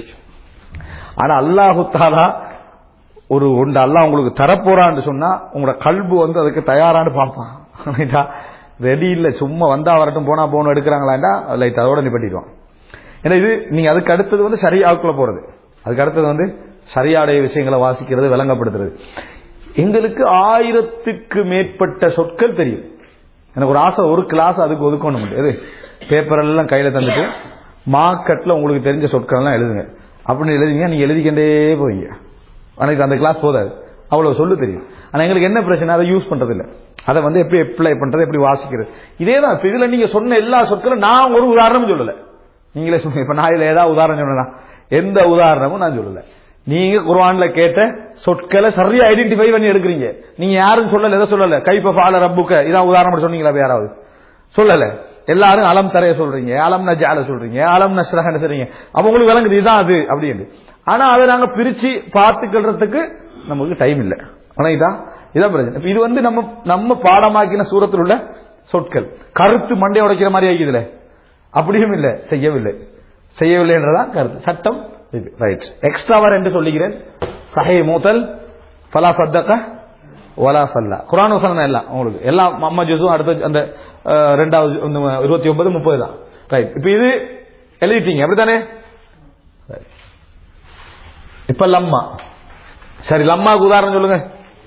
ஆனா அல்லாஹு தாலா ஒரு ஒன்று அல்லாஹ் உங்களுக்கு தரப்போறான்னு சொன்னா உங்களோட கல்பு வந்து அதுக்கு தயாரான்னு பார்ப்பான் ரைட்டா ரெடி இல்ல சும்மா வந்தா வரட்டும் போனா போகணும் எடுக்கிறாங்களாண்டா லைட் அதோட நிப்பட்டிடுவான் ஏன்னா இது நீங்க அதுக்கு அடுத்தது வந்து சரியாக்குள்ள போறது அதுக்கு அடுத்தது வந்து சரியாடைய விஷயங்களை வாசிக்கிறது விளங்கப்படுத்துறது எங்களுக்கு ஆயிரத்துக்கு மேற்பட்ட சொற்கள் தெரியும் எனக்கு ஒரு ஆசை ஒரு கிளாஸ் அதுக்கு ஒதுக்கணும் எது பேப்பர் எல்லாம் கையில தந்துட்டு மார்க்கெட்ல உங்களுக்கு தெரிஞ்ச சொற்கள் எல்லாம் எழுதுங்க அப்படின்னு எழுதிங்க நீங்க எழுதிக்கிட்டே போவீங்க எனக்கு அந்த கிளாஸ் போதாது அவ்வளவு சொல்லு தெரியும் ஆனா எங்களுக்கு என்ன பிரச்சனை அதை யூஸ் பண்றது இல்ல அதை வந்து எப்படி அப்ளை பண்றது எப்படி வாசிக்கிறது இதே தான் இப்ப இதுல நீங்க சொன்ன எல்லா சொற்களும் நான் ஒரு உதாரணமும் சொல்லல நீங்களே சொல்லுங்க இப்ப நான் இதுல ஏதாவது உதாரணம் சொன்னா எந்த உதாரணமும் நான் சொல்லல நீங்க குர்ஆன்ல கேட்ட சொற்களை சரியா ஐடென்டிஃபை பண்ணி எடுக்கிறீங்க நீங்க யாரும் சொல்லல எதை சொல்லல கைப்ப ஃபால ரப்புக்க இதான் உதாரணம் சொன்னீங்களா வேற யாராவது சொல்லல எல்லாரும் அலம் தரைய சொல்றீங்க அலம் நஜால சொல்றீங்க அலம் நஷ்ரஹன்னு சொல்றீங்க அப்ப உங்களுக்கு விளங்குது இதுதான் அது அப்படின்னு ஆனா அதை நாங்க பிரிச்சு பார்த்துக்கிறதுக்கு நமக்கு டைம் இல்ல ஆனா இதான் இதான் பிரச்சனை இப்ப இது வந்து நம்ம நம்ம பாடமாக்கின சூரத்தில் உள்ள சொற்கள் கருத்து மண்டை உடைக்கிற மாதிரி ஆகிதுல அப்படியும் இல்ல செய்யவில்லை செய்யவில்லை என்றதான் கருத்து சட்டம் இது ரைட் எக்ஸ்ட்ராவா ரெண்டு சொல்லுகிறேன் சஹை மூத்தல் ஃபலா சத்தக வலா சல்லா குரான் வசனம் எல்லாம் உங்களுக்கு எல்லாம் அம்மா ஜூஸும் அடுத்த அந்த அஹ், ரெண்டாவது இந்த இருபத்தி ஒன்பது முப்பது தான் ரைட் இப்ப இது எழுதிட்டீங்க அப்படித்தானே Right. இப்ப லம்மா சரி லம்மாவுக்கு உதாரணம் சொல்லுங்க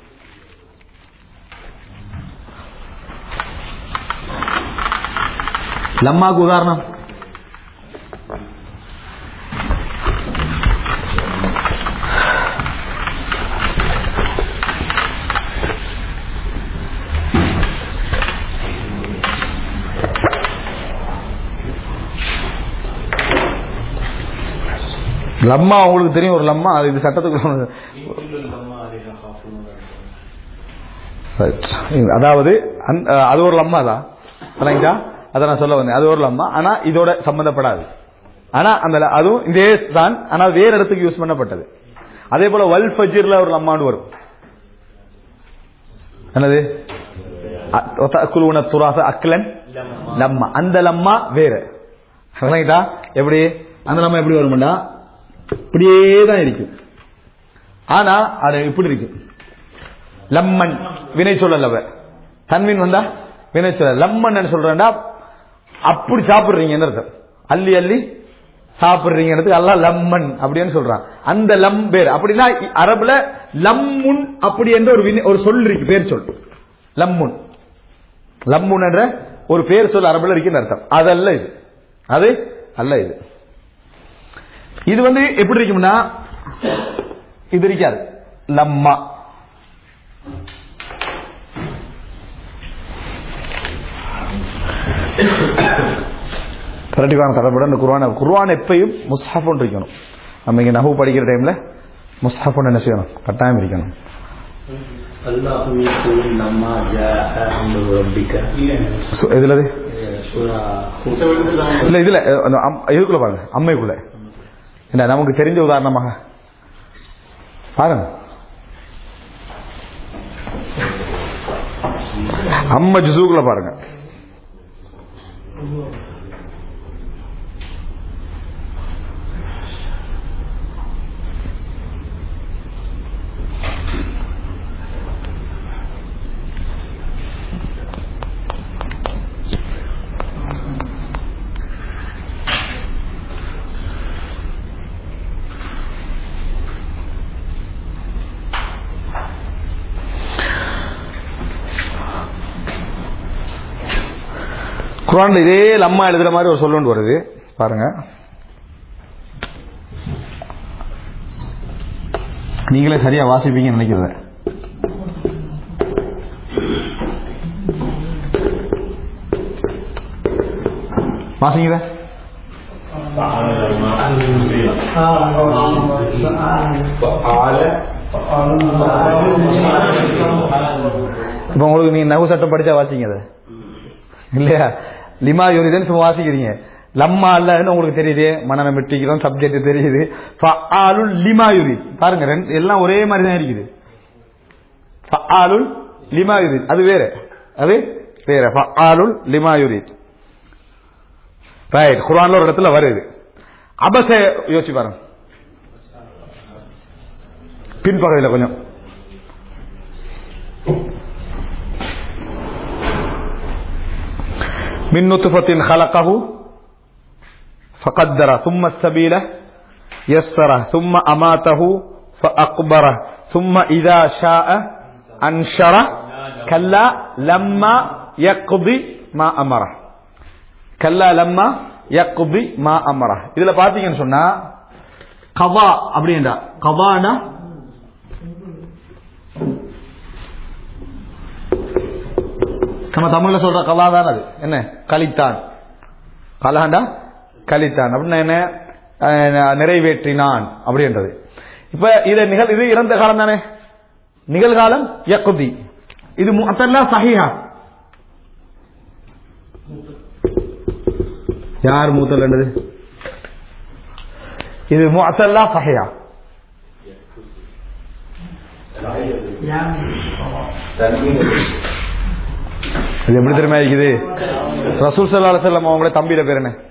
லம்மாவுக்கு உதாரணம் லம்மா உங்களுக்கு தெரியும் ஒரு லம்மா அது இது சட்டத்துக்குள்ள Right. அதாவது அந்த- அது ஒரு லம்மா தான் சரிங்களா அதை நான் சொல்ல வந்தேன் அது ஒரு லம்மா ஆனா இதோட சம்பந்தப்படாது ஆனா அந்த ல- அதுவும் இதே தான் ஆனா வேற இடத்துக்கு யூஸ் பண்ணப்பட்டது அதே போல வல் ஃபஜிர்ல ஒரு லம்மான்னு வரும் என்னது குழுவன துராச அக்லன் லம்மா அந்த லம்மா வேற சரிங்களா எப்படி அந்த லம்மா எப்படி வரும்டா இப்படியே தான் இருக்கும் ஆனா அது இப்படி இருக்கும் லம்மன் வினை சொல்லலவ தன்மீன் வந்தா வினை சொல்ல லம்மன் சொல்றேன்டா அப்படி சாப்பிடுறீங்க அர்த்தம் அள்ளி அள்ளி சாப்பிடுறீங்கிறதுக்கு அல்லாஹ் லம்மன் அப்படின்னு சொல்றான் அந்த லம் பேர் அப்படின்னா இ- அரபுல லம்முன் அப்படி என்ற ஒரு வினை- ஒரு சொல் இருக்கு பேர் சொல் லம்முன் லம்முன் என்ற ஒரு பேர் சொல் அரபுல இருக்குன்னு அர்த்தம் அதல்ல இது அது அல்ல இது இது வந்து எப்படி இருக்கும்னா இது இருக்காது லம்மா பிரட்டிவான தடப்பட இந்த குர்ஆன் குர்ஆன் எப்பயும் முஸ்ஹப் ஒன்று இருக்கணும் நம்ம இங்க நஹு படிக்கிற டைம்ல முஸ்ஹப் ஒன்று என்ன செய்யணும் கட்டாயம் இருக்கணும் الله يقول لما جاء أمر ربك சு- இதுல இது? سورة هود இல்ல இதுல அஹ், அந்த அம்- இதுக்குள்ள பாருங்க அம்மைக்குள்ள என்ன நமக்கு தெரிஞ்ச உதாரணமாக பாருங்க அம்ம ஜுசூக்குள்ள பாருங்க குரான்ல இதே லம்மா எழுதுற மாதிரி ஒரு சொல்லொண்டு வருது பாருங்க நீங்களே சரியா வாசிப்பீங்கன்னு நினைக்கிறத வாசிங்க இப்ப உங்களுக்கு நீங்க நகு சட்டம் படிச்சா வாசிங்க அதை இல்லையா லிமா யூனிதன் சும்மா வாசிக்கிறீங்க லம்மா அல்லன்னு உங்களுக்கு தெரியுது மனநம் வெட்டிக்கிறோம் சப்ஜெக்ட் தெரியுது ஃபஆலுல் லிமா யூரித் பாருங்க ரெண்டு எல்லாம் ஒரே மாதிரி தான் இருக்குது ஃபஆலுல் லிமா யூரித் அது வேற அது வேற ஃபஆலுல் லிமா யூரித் ரைட் குர்ஆன்ல ஒரு இடத்துல வருது அபச யோசிச்சு பாருங்க பின்பகுதியில் கொஞ்சம் من نطفة خلقه فقدر ثم السبيل يسره ثم أماته فأقبره ثم إذا شاء أنشره كلا لما يقضي ما أمره كلا لما يقضي ما أمره இதுல பாத்தீங்கன்னு சொன்னா கவா அப்படின்றா கவானா நம்ம தமிழ்ல சொல்ற கலா தான் அது என்ன கலித்தான் கலாண்டா கலித்தான் அப்படின்னா என்ன அஹ், நிறைவேற்றினான் அப்படின்றது இப்ப இது நிகழ் இது இறந்த காலம் தானே நிகழ்காலம் யக்குதி இது அதெல்லாம் சஹிஹா யார் மூத்தல் இது முஅத்தல்லா சஹிஹா இது எப்படி தெரியுமா இருக்குது ரசூல் சல்லா அலுவலம் அவங்களோட தம்பியில பேர் என்ன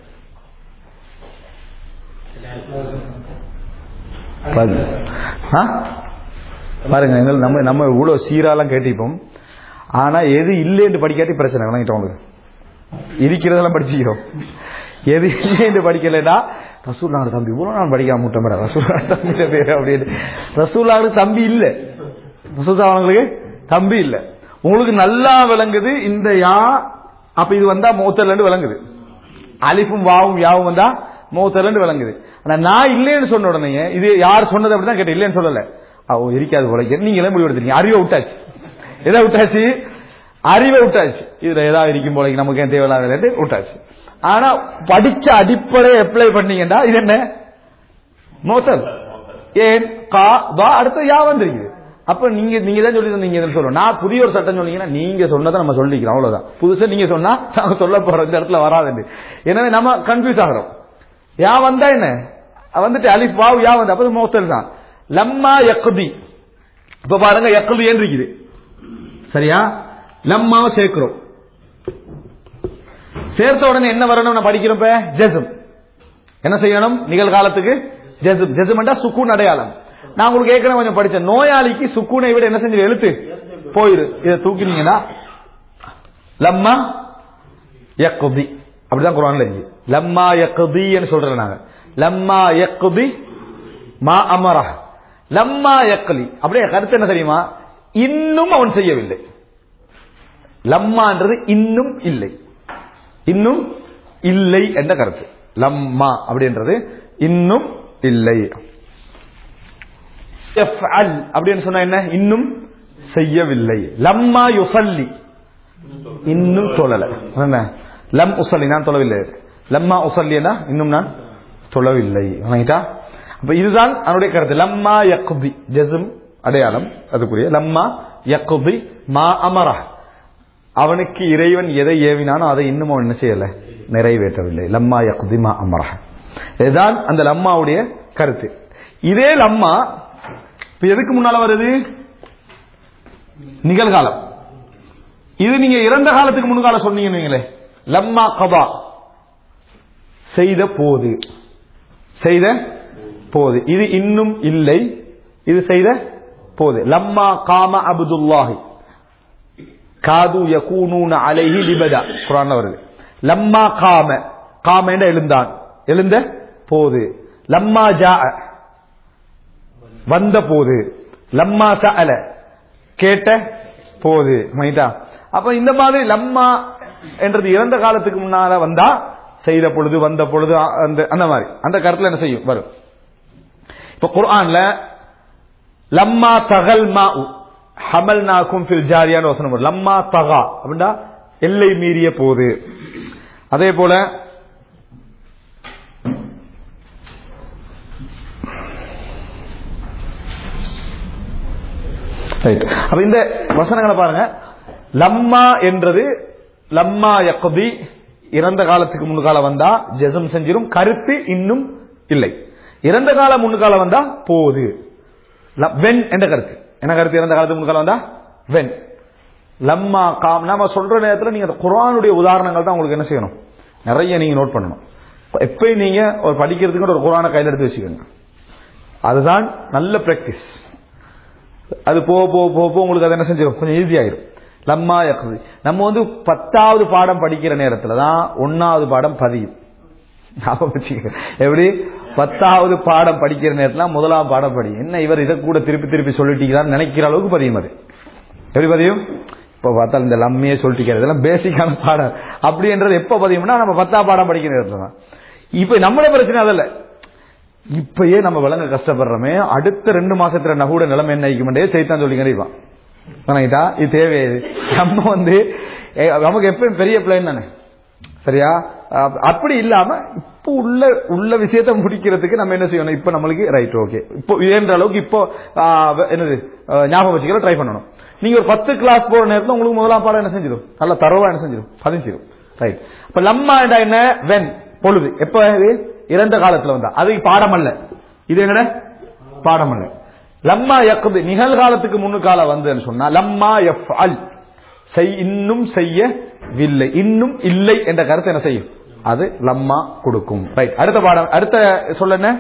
பாருங்க. ஆ? பாருங்க எங்கள் நம்ம நம்ம இவ்வளவு சீராலாம் கேட்டிப்போம் ஆனா எது இல்லைன்னு படிக்காட்டி பிரச்சனை விளங்கிட்டோம் உங்களுக்கு இருக்கிறதெல்லாம் படிச்சுக்கிறோம் எது இல்லைன்னு படிக்கலைன்னா ரசூல்லாவோட தம்பி இவ்வளவு நான் படிக்காம முட்டேன் மேடம் ரசூல்லா தம்பியில பேரு அப்படின்னு ரசூல்லாவுக்கு தம்பி இல்ல ரசூல்லா அவங்களுக்கு தம்பி இல்ல உங்களுக்கு நல்லா விளங்குது இந்த யா அப்ப இது வந்தா மூத்தல் விளங்குது அலிஃபும் வாவும் யாவும் வந்தா மூத்தல் விளங்குது ஆனா நான் இல்லைன்னு சொன்ன உடனே இது யார் சொன்னது அப்படிதான் கேட்டேன் இல்லைன்னு சொல்லல அவ இருக்காது போல நீங்களே முடிவு எடுத்துருக்கீங்க அறிவை விட்டாச்சு எதை விட்டாச்சு அறிவை விட்டாச்சு இதுல ஏதாவது இருக்கும் போல நமக்கு ஏன் தேவையில்லாத விட்டாச்சு ஆனா படிச்ச அடிப்படை அப்ளை பண்ணீங்கன்னா இது என்ன மோத்தல் ஏன் கா வா அடுத்து யா வந்திருக்குது அப்ப நீங்க நீங்க தான் சொல்லி நீங்க எதுவும் சொல்லணும் நான் புதிய ஒரு சட்டம் சொன்னீங்கன்னா நீங்க சொன்னதை நம்ம சொல்லிக்கிறோம் அவ்வளவுதான் புதுசா நீங்க சொன்னா நாங்க சொல்ல போறோம் இந்த இடத்துல வராதுன்னு எனவே நம்ம கன்ஃபியூஸ் ஆகிறோம் யா வந்தா என்ன வந்துட்டு அலிஃப் வாவ் யா வந்து அப்ப மோத்தல் தான் லம்மா யக்குதி இப்ப பாருங்க யக்குதி ஏன் இருக்குது சரியா லம்மாவை சேர்க்கிறோம் சேர்த்த உடனே என்ன வரணும் நான் படிக்கிறோம் இப்ப ஜெசம் என்ன செய்யணும் நிகழ்காலத்துக்கு ஜெசம் ஜெசம்டா சுக்கூன் அடையாளம் நான் உங்களுக்கு ஏற்கனவே கொஞ்சம் படிச்சேன் நோயாளிக்கு சுக்கூனை விட என்ன செஞ்சு எழுத்து போயிரு இதை தூக்கினீங்கன்னா லம்மா யக்குதி அப்படிதான் குரான்ல இருக்கு லம்மா யக்தின்னு சொல்றோம் நாங்க லம்மா யக்தி மா அமரா லம்மா யக்லி அப்படியே கருத்து என்ன தெரியுமா இன்னும் அவன் செய்யவில்லை லம்மான்றது இன்னும் இல்லை இன்னும் இல்லை என்ற கருத்து லம்மா அப்படின்றது இன்னும் இல்லை யஃப்அல் அப்படின்னு சொன்னா என்ன இன்னும் செய்யவில்லை லம்மா யுசல்லி இன்னும் தொழல என்ன லம் உசல்லி நான் தொழவில்லை லம்மா உசல்லினா இன்னும் நான் தொழவில்லை வணங்கிட்டா அப்ப இதுதான் அவனுடைய கருத்து லம்மா யக்குதி ஜஸ்ம் அடையாளம் அதுக்குரிய லம்மா யக்குதி மா அமரா அவனுக்கு இறைவன் எதை ஏவினானோ அதை இன்னும் அவன் என்ன செய்யல நிறைவேற்றவில்லை லம்மா யக்குதி மா அமரா இதுதான் அந்த லம்மாவுடைய கருத்து இதே லம்மா இப்ப எதுக்கு முன்னால வருது நிகழ்காலம் இது நீங்க இறந்த காலத்துக்கு முன்கால சொன்னீங்க லம்மா கபா செய்த போது செய்த போது இது இன்னும் இல்லை இது செய்த போது லம்மா காம அப்துல்லாஹி காது யகூனூன அலைஹி லிபதா குர்ஆன்ல வருது லம்மா காம காம என்ற எழுந்தான் எழுந்த போது லம்மா ஜா வந்த போது லம்மா சஅல கேட்ட போது மைதா அப்ப இந்த மாதிரி லம்மா என்றது இறந்த காலத்துக்கு முன்னால வந்தா செய்த பொழுது வந்த பொழுது அ- அந்த அந்த மாதிரி அந்த கருத்துல என்ன செய்யும் வரும் இப்ப குர்ஆன்ல லம்மா தகல் மா ஹமல் நாக்கும் ஃபில் ஜாரியான வசனம் வரும். லம்மா தகா அப்படின்னா எல்லை மீறிய போது அதே போல Right. அப்ப இந்த வசனங்களை பாருங்க லம்மா என்றது லம்மா யக்தி இறந்த காலத்துக்கு முன்னுக்கால வந்தா ஜெசம் செஞ்சிரும் கருத்து இன்னும் இல்லை இறந்த கால முன்னுக்கால வந்தா போது ல- வென் என்ற கருத்து என்ன கருத்து இறந்த காலத்துக்கு முன்னுக்கால வந்தா வென் லம்மா காம் நாம சொல்ற நேரத்துல நீங்க அந்த குர்ஆனுடைய உதாரணங்கள் தான் உங்களுக்கு என்ன செய்யணும் நிறைய நீங்க நோட் பண்ணணும் எப்பயும் நீங்க ஒரு படிக்கிறதுக்கு ஒரு குர்ஆனை கையில் எடுத்து வச்சுக்கோங்க அதுதான் நல்ல பிராக்டிஸ் அது போக போக போக போக உங்களுக்கு அது என்ன செஞ்சிடும் கொஞ்சம் ஈஸி ஆயிரும் லம்மா யக்தி நம்ம வந்து பத்தாவது பாடம் படிக்கிற நேரத்துல தான் ஒன்னாவது பாடம் பதியும் ஞாபகம் வச்சுக்க எப்படி பத்தாவது பாடம் படிக்கிற நேரத்துல முதலாம் பாடம் படி என்ன இவர் இதை கூட திருப்பி திருப்பி சொல்லிட்டீங்களான்னு நினைக்கிற அளவுக்கு பதியும் அது எப்படி பதியும் இப்ப பார்த்தா இந்த லம்மையே சொல்லிட்டு இதெல்லாம் பேசிக்கான பாடம் அப்படின்றது எப்ப பதியும்னா நம்ம பத்தாம் பாடம் படிக்கிற நேரத்துல தான் இப்ப நம்மள பிரச்சனை அதல்ல இப்பயே நம்ம விளங்க கஷ்டப்படுறோமே அடுத்த ரெண்டு மாசத்துல நகூட நிலைமை என்ன ஆயிக்குமெண்டே செய்தான் சொல்லி கண்டிப்பான் வணங்கிட்டா இது தேவை இது. நம்ம வந்து ஏ, நமக்கு எப்பயும் பெரிய பிளேன் தானே சரியா அப்- அப்படி இல்லாம இப்போ உள்ள உள்ள விஷயத்தை முடிக்கிறதுக்கு நம்ம என்ன செய்யணும் இப்போ நம்மளுக்கு ரைட் ஓகே இப்போ இயன்ற அளவுக்கு இப்போ ஆ, வ- என்னது ஆ, ஞாபகம் வச்சுக்கிற ட்ரை பண்ணணும் நீங்க ஒரு பத்து கிளாஸ் போற நேரத்துல உங்களுக்கு முதலாம் பாடம் என்ன செஞ்சிடும் நல்ல தரவா என்ன செஞ்சிடும் பதிஞ்சிடும் ரைட் அப்ப லம்மா என்றா என்ன வென் பொழுது எப்ப இது இறந்த காலத்துல வந்தா அது பாடம் அல்ல இது என்னட பாடம் அல்ல லம்மா யக்குது நிகழ்காலத்துக்கு முன்னுக்கால வந்துன்னு சொன்னா லம்மா எஃப் அல் செய் இன்னும் செய்யவில்லை இன்னும் இல்லை என்ற கருத்தை என்ன செய்யும் அது லம்மா கொடுக்கும் ரைட் அடுத்த பாடம் அடுத்த சொல்ல என்ன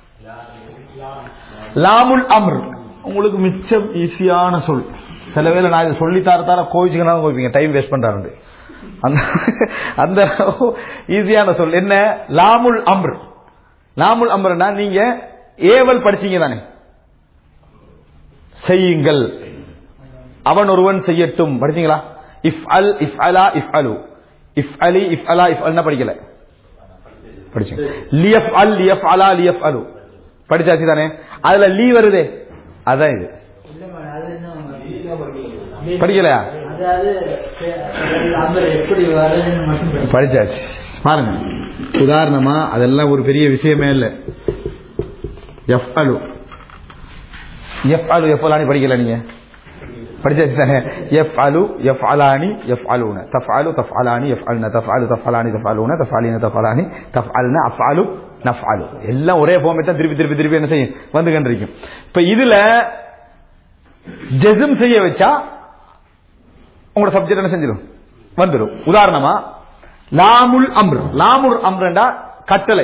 லாமுல் அம்ர் உங்களுக்கு மிச்சம் ஈஸியான சொல் சில வேளை நான் இதை சொல்லி தர தர கோவிச்சுக்கணும் கோவிப்பீங்க டைம் வேஸ்ட் பண்றாரு அந்த அந்த ஈஸியான சொல் என்ன லாமுல் அம்ர் லாமுல் அம்ர்னா நீங்க ஏவல் படிச்சீங்க தானே செய்யுங்கள் அவன் ஒருவன் செய்யட்டும் படிச்சீங்களா இஃப் அல் இஃப் அலா இஃப் அலு இஃப் அலி இஃப் அலா இஃப் அல்னா படிக்கல படிச்சீங்க லியஃப் அல் லியஃப் அலா லியஃப் அலு படிச்சாச்சு தானே அதுல லீ வருதே அதான் இது இல்ல மேடம், அது என்ன படிக்கலையா அதாவது நம்பர் எப்படி வருதுன்னு மட்டும் படிச்சு. படிச்சாச்சு பாருங்க உதாரணமா அதெல்லாம் ஒரு பெரிய விஷயமே இல்ல எஃப் அலு எஃப் அலு எஃப் அலானி படிக்கல நீங்க படிச்சாச்சு தானே எஃப் அலு எஃப் அலானி எஃப் அலுன தஃப் அலு தஃப் அலானி எஃப் அல்ன தஃப் அலு தஃப் அலானி தஃப் அலுன தஃப் அலின தஃப் அலானி தஃப் அல்ன அஃப் அலு நஃப் அலு எல்லாம் ஒரே ஃபார்மே தான் திருப்பி திருப்பி திருப்பி என்ன செய்யும் வந்து கண்டிருக்கும் இப்ப இதுல ஜெசும் செய்ய வச்சா உங்களோட சப்ஜெக்ட் என்ன செஞ்சிடும் வந்துடும் உதாரணமா லாமுல் அம்ர் லாமுல் அம்ரண்டா கட்டளை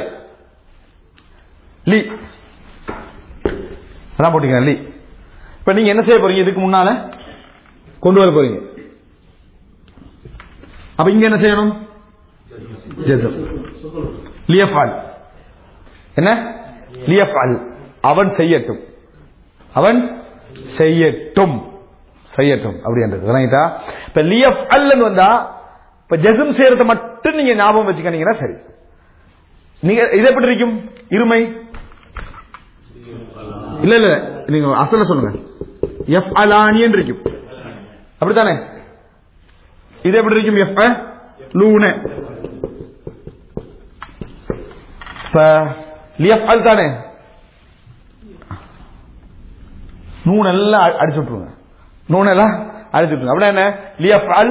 லீ அதான் போட்டீங்க லீ இப்ப நீங்க என்ன செய்ய போறீங்க இதுக்கு முன்னால கொண்டு வர போறீங்க அப்ப இங்க என்ன செய்யணும் ஜெசம் லியஃபால் என்ன லியஃபால் அவன் செய்யட்டும் அவன் செய்யட்டும் செய்யட்டும் அப்படின்றது விளங்கிட்டா இப்ப லியஃப் அல்லன்னு வந்தா இப்ப ஜெசம் செய்யறத மட்டும் நீங்க ஞாபகம் வச்சுக்கிட்டீங்கன்னா சரி நீங்க இது எப்படி இருக்கும் இருமை இல்ல இல்ல நீங்க அசல சொல்லுங்க எஃப் அலானியன் இருக்கும் அப்படித்தானே இது எப்படி இருக்கும் எஃப் லூன இப்ப லியஃப் அல் தானே நூன் எல்லாம் அ- அடிச்சு விட்டுருங்க நூன் எல்லாம் அடிச்சு விட்டுருங்க அப்படின்னா என்ன லியஃப் அல்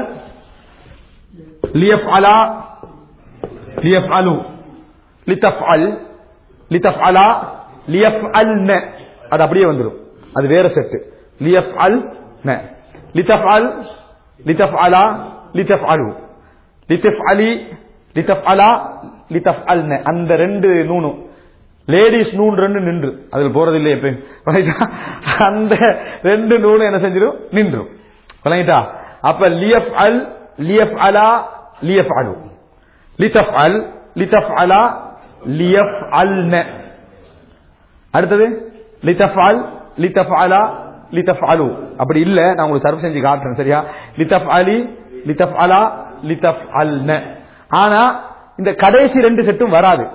லியஃப் அலா லியஃப் அலு லித்தஃப் அல் லித்தஃப் அலா லியஃப் அல் அது அப்படியே வந்துடும் அது வேற செட்டு லியஃப் அல் லித்தஃப் அல் லித்தஃப் அலா லித்தஃப் அலு லித்தஃப் அலி லித்தஃப் அலா லித்தஃப் அல் அந்த ரெண்டு நூனும் லேடிஸ் நூன் ரெண்டு நின்று அதில் போறது இல்லையே எப்பயும் விளங்கிட்டா? அந்த ரெண்டு நூனும் என்ன செஞ்சிடும் நின்றும் விளங்கிட்டா அப்ப லியஃப் அல் லியஃப் அலா லியஃப் அலு லித்தஃப் அல் லித்தஃப் அலா லியஃப் அல் அடுத்தது லித்தஃப் அல் லித்தஃப் அலா லித்தஃப் அலு அப்படி இல்ல நான் உங்களுக்கு சர்வ் செஞ்சு காட்டுறேன் சரியா லித்தஃப் அலி லித்தஃப் அலா லித்தஃப் அல் ஆனா இந்த கடைசி ரெண்டு செட்டும் வராது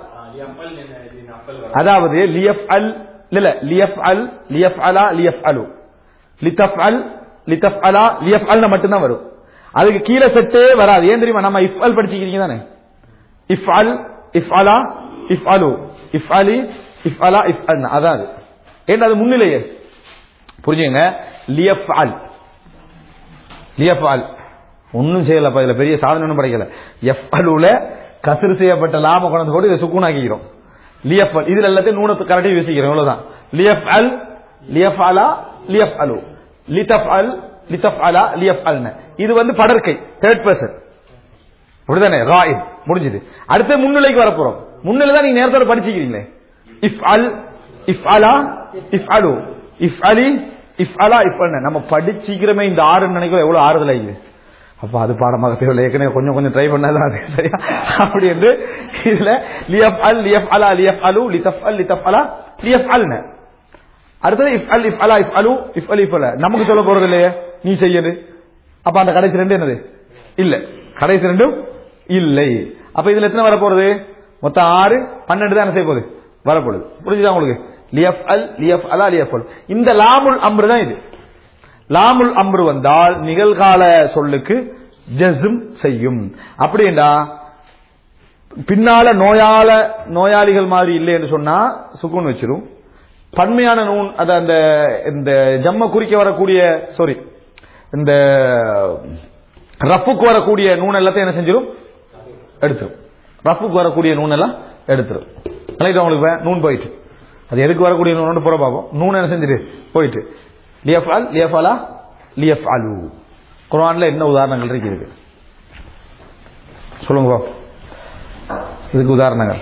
அதாவது லியஃப் அல் இல்ல லியஃப் அல் லியஃப் அலா லியஃப் அலு லித்தஃப் அல் லித்தஃப் அலா லியஃப் அல் மட்டும்தான் வரும் அதுக்கு கீழே செட்டே வராது ஏன் தெரியுமா நம்ம இஃப் அல் படிச்சுக்கிறீங்க தானே இஃப் அல் இஃப் அலா இஃப் அலு இஃப் அலி இஃப் அலா இஃப் அல் அதான் அது ஏன் அது முன்னிலையே புரிஞ்சுங்க லியஃப் அல் லியஃப் அல் ஒன்னும் செய்யலப்பா இதுல பெரிய சாதனை ஒன்றும் படைக்கல எஃப் அலுல கசிறு செய்யப்பட்ட லாம கொண்டு போட்டு இதை சுக்குனாக்கிக்கிறோம் லியஃப் அல் இதுல எல்லாத்தையும் நூனத்து கரட்டி வீசிக்கிறோம் இவ்வளவுதான் லியஃப் அல் லியஃப் அலா லியஃப் அலு லிதஃப் அல் லிதஃப் அலா லியஃப் அல்ன இது வந்து படற்கை தேர்ட் பர்சன் அப்படிதானே ராயிப் முடிஞ்சது அடுத்து முன்னிலைக்கு வர போறோம் முன்னிலை தான் நீங்க நேரத்தோட படிச்சுக்கிறீங்களே இஃப் அல் இஃப் அலா இஃப் அலு இஃப் அலி இஃப் அலா இஃப் அல்ன நம்ம படிச்சுக்கிறோமே இந்த ஆறு நினைக்கிறோம் எவ்வளவு ஆறுதல் ஆகுது அப்ப அது பாடமாக தேவையில்லை ஏற்கனவே கொஞ்சம் கொஞ்சம் ட்ரை பண்ணாதான் அது சரியா அப்படி என்று இதுல லியஃப் அல் லியஃப் அலா லியஃப் அலு லிதஃப் அல் லிதஃப் அலா லியஃப் அல்ன அடுத்தது இஃப் அல் இஃப் அலா இஃப் அலு இஃப் அல் இஃப் அல நமக்கு சொல்ல போறது இல்லையே நீ செய்யது அப்ப அந்த கடைசி ரெண்டு என்னது இல்ல கடைசி ரெண்டும் இல்லை அப்ப இதுல எத்தனை வர போறது மொத்தம் ஆறு பன்னெண்டு தான் என்ன செய்ய போகுது வரப்போகுது புரிஞ்சுதா உங்களுக்கு லியஃப் அல் லியஃப் அலா லியஃப் அல் இந்த லாமுல் அம்ரு தான் இது லாமுல் அம்ரு வந்தால் நிகழ்கால சொல்லுக்கு ஜஸ்ம் செய்யும் அப்படின்னா பின்னால நோயால நோயாளிகள் மாதிரி இல்லை என்று சொன்னா சுக்குன் வச்சிரும் பன்மையான நூன் அது அந்த இந்த ஜம்ம குறிக்க வரக்கூடிய சாரி இந்த ரஃபுக்கு வரக்கூடிய நூன் எல்லாத்தையும் என்ன செஞ்சிடும் எடுத்துரும் ரஃபுக்கு வரக்கூடிய நூன் எல்லாம் எடுத்துரும் நினைக்கிட்டு உங்களுக்கு வே- நூன் போயிட்டு அது எதுக்கு வரக்கூடிய நூன் புற பார்ப்போம் நூன் என்ன செஞ்சுட்டு போயிட்டு லியஃபால் லியஃபாலா லியஃப் அலு குரான்ல என்ன உதாரணங்கள் இருக்கு இதுக்கு சொல்லுங்க பாப்போம். இதுக்கு உதாரணங்கள்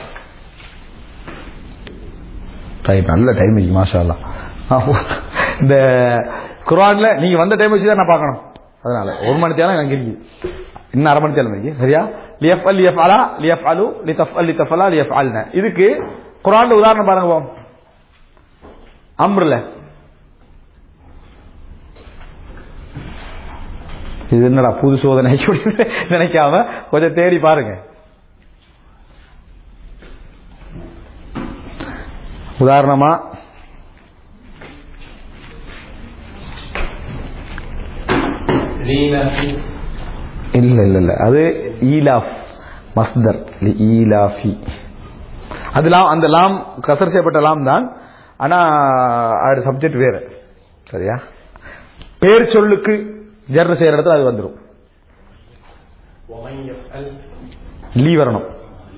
டைம் நல்ல டைம் இருக்கு மாஷா அல்லாஹ். ஆஹ், இந்த குரான்ல நீங்க வந்த டைம் வச்சு தான் நான் பார்க்கணும் அதனால ஒரு மணி தேவை எனக்கு இருக்கு இன்னும் அரை மணி தேவை இருக்கு சரியா லியஃப் அல் லியஃப் அலா லியஃப் அலு லிதஃப் அல் லிதஃப் அலா லியஃப் அல்ன இதுக்கு குரான்ல உதாரணம் பாருங்க பாப்போம். அம்ருல இது என்னடா புது சோதனை அப்படின்னு நினைக்காம கொஞ்சம் தேடி பாருங்க உதாரணமா இல்ல இல்ல இல்ல அது ஈலாஃப் மஸ்தர் ஈலாஃபி அது லாம் அந்த லாம் கசர் செய்யப்பட்ட லாம் தான் ஆனா அது சப்ஜெக்ட் வேற சரியா பேர் சொல்லுக்கு ஜர் செய்யற இடத்துல அது வந்துடும் லீ வரணும்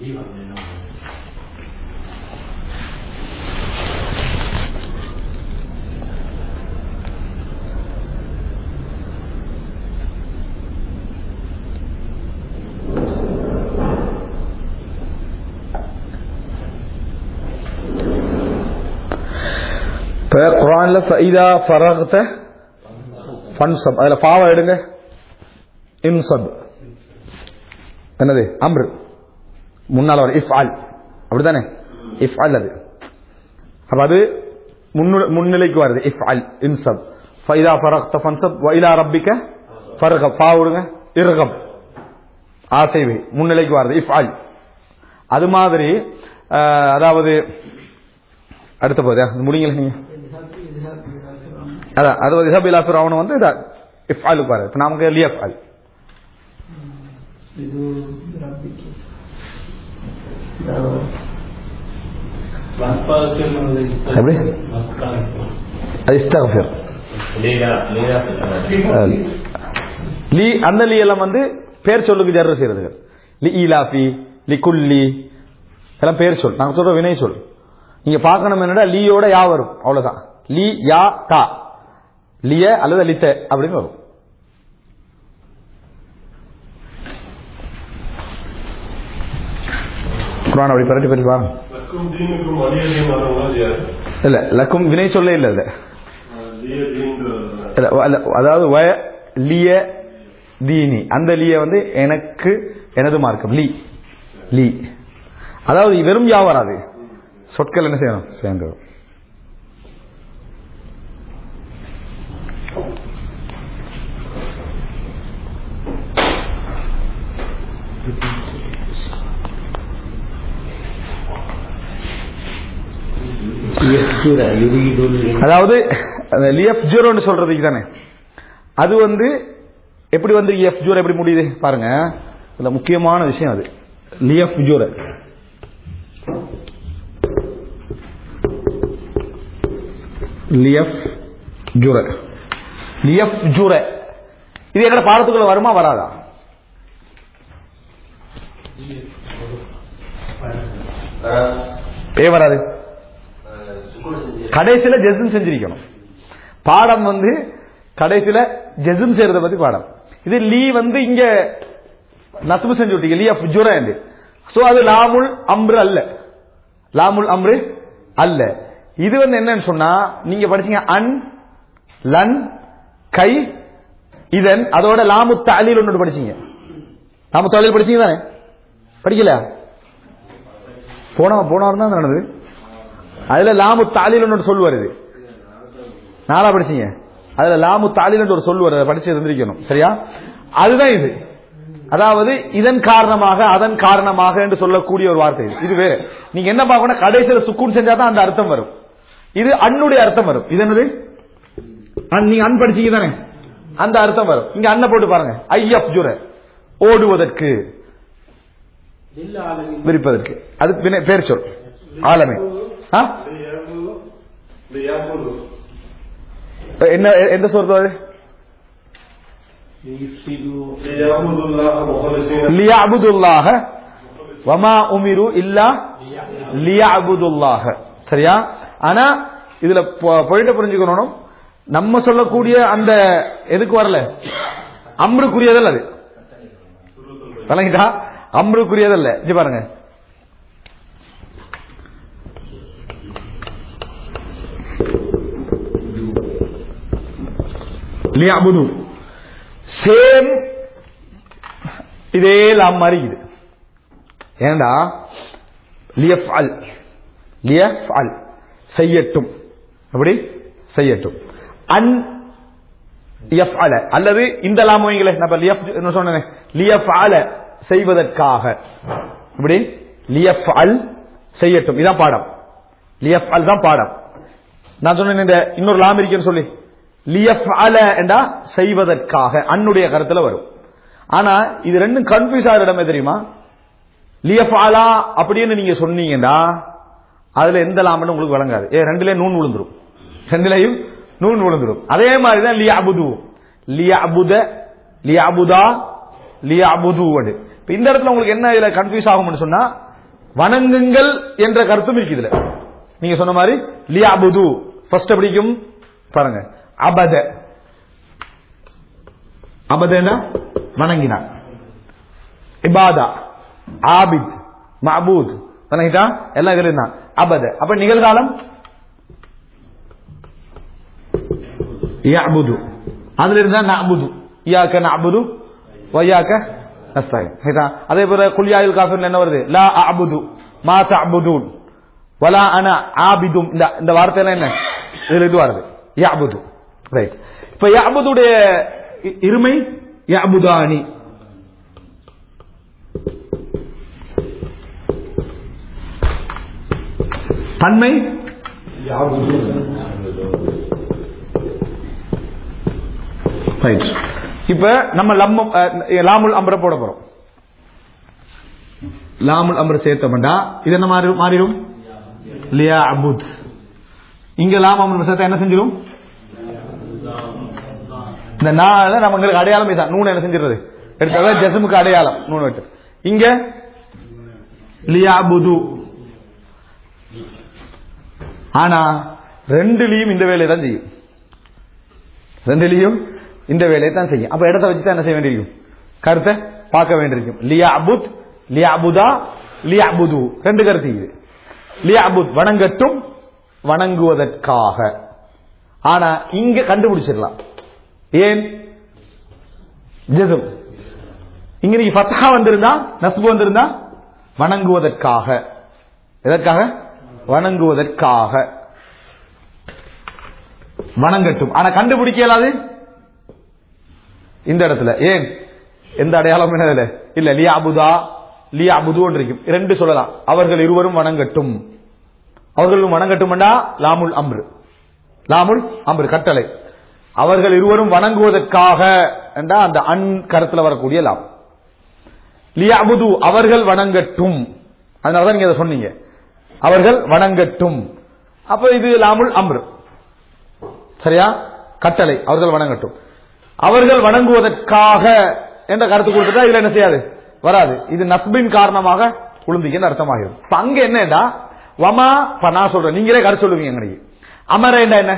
இப்ப குரான்ல ஃபைதா ஃபரகத ஃபன்சப் அதுல பாவம் எடுங்க இன்சப் என்னது அம்ரு முன்னால வர இஃப் அல் அப்படிதானே இஃப் அல் அது அப்ப அது முன்னு- முன்னிலைக்கு வருது இஃப் அல் இன்சப் ஃபைதா ஃபரக்த ஃபன்சப் வைலா ரப்பிக்க ஃபர்கப் பா விடுங்க இர்கம் ஆசைவை முன்னிலைக்கு வருது இஃப் அல் அது மாதிரி அஹ், அதாவது அடுத்த போதா முடிங்களா நீங்க அதான் அது ஒரு இசபிலா ஃபிரௌன் வந்து இதா இஃப் அலுக்கு வருது இப்ப நமக்கு லியஃப் அல் ಇದು ರಬ್ಬಿಗೆ எப்படி? அது இஸ்தகஃபிர் லீ அந்த லீ எல்லாம் வந்து பேர் சொல்லுக்கு ஜர்ற செய்யறது லி ஈலாஃபி லி குல்லி எல்லாம் பேர் சொல் நாங்க சொல்ற வினை சொல் நீங்க பார்க்கணும் என்னடா லீயோட யா வரும் அவ்வளவுதான் லீ யா தா லிய அல்லது லித்த அப்படின்னு வரும் குரான் அப்படி பரட்டி பரட்டி பாருங்க லக்கும் தீனுக்கும் அலியதையும் வரவங்களா இல்லையா இல்ல லக்கும் வினை சொல்லே இல்ல இல்ல லிய தீன்றது இல்ல, அல்ல, அதாவது வ லிய தீனி அந்த லிய வந்து எனக்கு எனது மார்க்கம் லீ லீ அதாவது வெறும் யா வராது சொற்கள் என்ன செய்யணும் சேர்ந்து வரும். يذكر يريد الإنسان அதாவது லியஃப் ஜூரோன்னு சொல்றதுக்கு தானே அது வந்து எப்படி வந்து எஃப் ஜூர் எப்படி முடியுது பாருங்க இதுல முக்கியமான விஷயம் அது லியஃப் ஜூர லியஃப் ஜூர லியஃப் ஜூர இது எங்கட பாடத்துக்குள்ள வருமா வராதா ஏ வராது கடைசியில ஜெசும் செஞ்சிருக்கணும் பாடம் வந்து கடைசியில ஜெசும் செய்யறத பத்தி பாடம் இது லீ வந்து இங்க நசுபு செஞ்சு விட்டீங்க லீ ஆஃப் ஜுரண்ட் சோ அது லாமுல் அம்ரு அல்ல லாமுல் அம்ரு அல்ல இது வந்து என்னன்னு சொன்னா நீங்க படிச்சீங்க அன் லன் கை இதன் அதோட லாமு தாலீல் ஒன்று படிச்சீங்க லாமு தாலீல் படிச்சீங்க தானே படிக்கல போன போன வாரம் தான் நடந்தது அதுல லாமு தாலில் ஒரு சொல் வருது நாளா படிச்சீங்க அதுல லாமு தாலில் ஒரு சொல் வருது அதை படிச்சு இருந்திருக்கணும் சரியா அதுதான் இது அதாவது இதன் காரணமாக அதன் காரணமாக என்று சொல்லக்கூடிய ஒரு வார்த்தை இது. இது வேற நீங்க என்ன பார்க்கணும் கடைசியில சுக்கூன் செஞ்சாதான் அந்த அர்த்தம் வரும் இது அன்னுடைய அர்த்தம் வரும் இது என்னது அன் நீங்க அன் படிச்சீங்க தானே அந்த அர்த்தம் வரும் இங்க அன்ன போட்டு பாருங்க ஐஎஃப் ஜுர ஓடுவதற்கு விரிப்பதற்கு அது வினை- பேர் சொல் ஆலமே ஆ? என்ன எந்த சொல்றது அது லியஅபுதுல்லாஹ வமா உமிரு இல்லா லியஅபுதுல்லாஹ சரியா ஆனா இதுல போயிட்டு புரிஞ்சுக்கணும் நம்ம சொல்லக்கூடிய அந்த எதுக்கு வரல அம்ருக்குரியதல்ல அது விளங்கிட்டா அம்ருக்குரியதல்ல இது பாருங்க லியஅபுது சேம் இதே லாம் மாதிரி இது ஏண்டா லியஃப்அல் லியஃப்அல் செய்யட்டும் அப்படி செய்யட்டும் அன் யஃப்அல அல்லது இந்த லாம் வைங்களே நான் இப்ப லியஃப் என்ன சொன்னேனே லியஃப்அல செய்வதற்காக இப்படி லியஃப்அல் செய்யட்டும் இதான் பாடம் லியஃப்அல் தான் பாடம் நான் சொன்னேன் இந்த இன்னொரு லாம் இருக்குன்னு சொல்லி லியஃப்அல என்றா செய்வதற்காக அன்னுடைய கருத்துல வரும் ஆனா இது ரெண்டும் கன்ஃபியூஸ் ஆகிற இடமே தெரியுமா லியஃப்அலா அப்படின்னு நீங்க சொன்னீங்கன்னா அதுல எந்த லாம்னு உங்களுக்கு வழங்காது ஏ ரெண்டுல நூன் விழுந்துரும் ரெண்டுலயும் நூன் விழுந்துரும் அதே மாதிரி தான் லியஅபுது லியஅபுத லியஅபுதா லியஅபுது இப்ப இந்த இடத்துல உங்களுக்கு என்ன இதுல கன்ஃபியூஸ் ஆகும்னு சொன்னா வணங்குங்கள் என்ற கருத்தும் இருக்கு இதுல நீங்க சொன்ன மாதிரி லியஅபுது ஃபர்ஸ்ட் பிடிக்கும் பாருங்க அபத அபதனா வணங்கினார் இபாதா ஆபித் மபூத் வணங்கிட்டா எல்லாம் இதுல இருந்தான் அபத அப்ப நிகழ்காலம் யஅபுது அதுல இருந்தா நஅபுது இயாக்க நஅபுது வயாக்க நஸ்தாயின் சரிதா அதே போல குல்யாயுல் காஃபிர்ல என்ன வருது லா அபுது மா தஅபுதூன் வலா அன ஆபிதும் இந்த இந்த வார்த்தை எல்லாம் என்ன இதுல இது வருது யஅபுது ரைட் இப்ப யஅபுதுடைய இ- இருமை யஅபுதானி தன்மை ரைட் இப்ப நம்ம லம்மம் அஹ், லாமுல் அம்ர போட போறோம் லாமுல் அம்ர சேர்த்தோம்டா இது என்ன மாறி மாறிடும் லியா அபுத் இங்க லாம் அம்ர சேர்த்தா என்ன செஞ்சிடும் இந்த நாள நமங்களுக்கு அடையாளம் இதான் நூன் என்ன செஞ்சிருது எடுத்தா ஜெசமுக்கு அடையாளம் நூன் வெட்டு இங்க லியாபுது ஆனா ரெண்டுலயும் இந்த வேலையை தான் செய்யும் ரெண்டுலயும் இந்த வேலையை தான் செய்யும் அப்ப இடத்த வச்சு தான் என்ன செய்ய வேண்டியிருக்கும் கருத்தை பார்க்க வேண்டியிருக்கும் லியா அபுத் லியா அபுதா லியா அபுது ரெண்டு கருத்து இது லியா அபுத் வணங்கட்டும் வணங்குவதற்காக ஆனா இங்க கண்டுபிடிச்சிடலாம் ஏன் ஜெதும் இங்க நீங்க ஃபத்ஹா வந்திருந்தா நஸ்பு வந்திருந்தா வணங்குவதற்காக எதற்காக வணங்குவதற்காக வணங்கட்டும் ஆனா கண்டுபிடிக்க இயலாது இந்த இடத்துல ஏன் எந்த அடையாளம் என்னதுல இல்ல லியா அபுதா லியா அபுது இருக்கும் ரெண்டு சொல்லலாம் அவர்கள் இருவரும் வணங்கட்டும் அவர்களும் வணங்கட்டும்டா லாமுல் அம்ரு லாமுல் அம்ரு கட்டளை அவர்கள் இருவரும் வணங்குவதற்காக என்றா அந்த அன் கருத்துல வரக்கூடிய லாம் லியாபுது அவர்கள் வணங்கட்டும் அதனாலதான் நீங்க அதை சொன்னீங்க அவர்கள் வணங்கட்டும் அப்ப இது லாமுல் அம்ரு சரியா கட்டளை அவர்கள் வணங்கட்டும் அவர்கள் வணங்குவதற்காக என்ற கருத்து கொடுத்துட்டா இதுல என்ன செய்யாது வராது இது நஸ்பின் காரணமாக உளுந்திக்கு அர்த்தமாகிடும் இப்ப அங்க என்னடா வமா இப்ப நான் சொல்றேன் நீங்களே கருத்து சொல்லுவீங்க எங்களுக்கு அமரேண்டா என்ன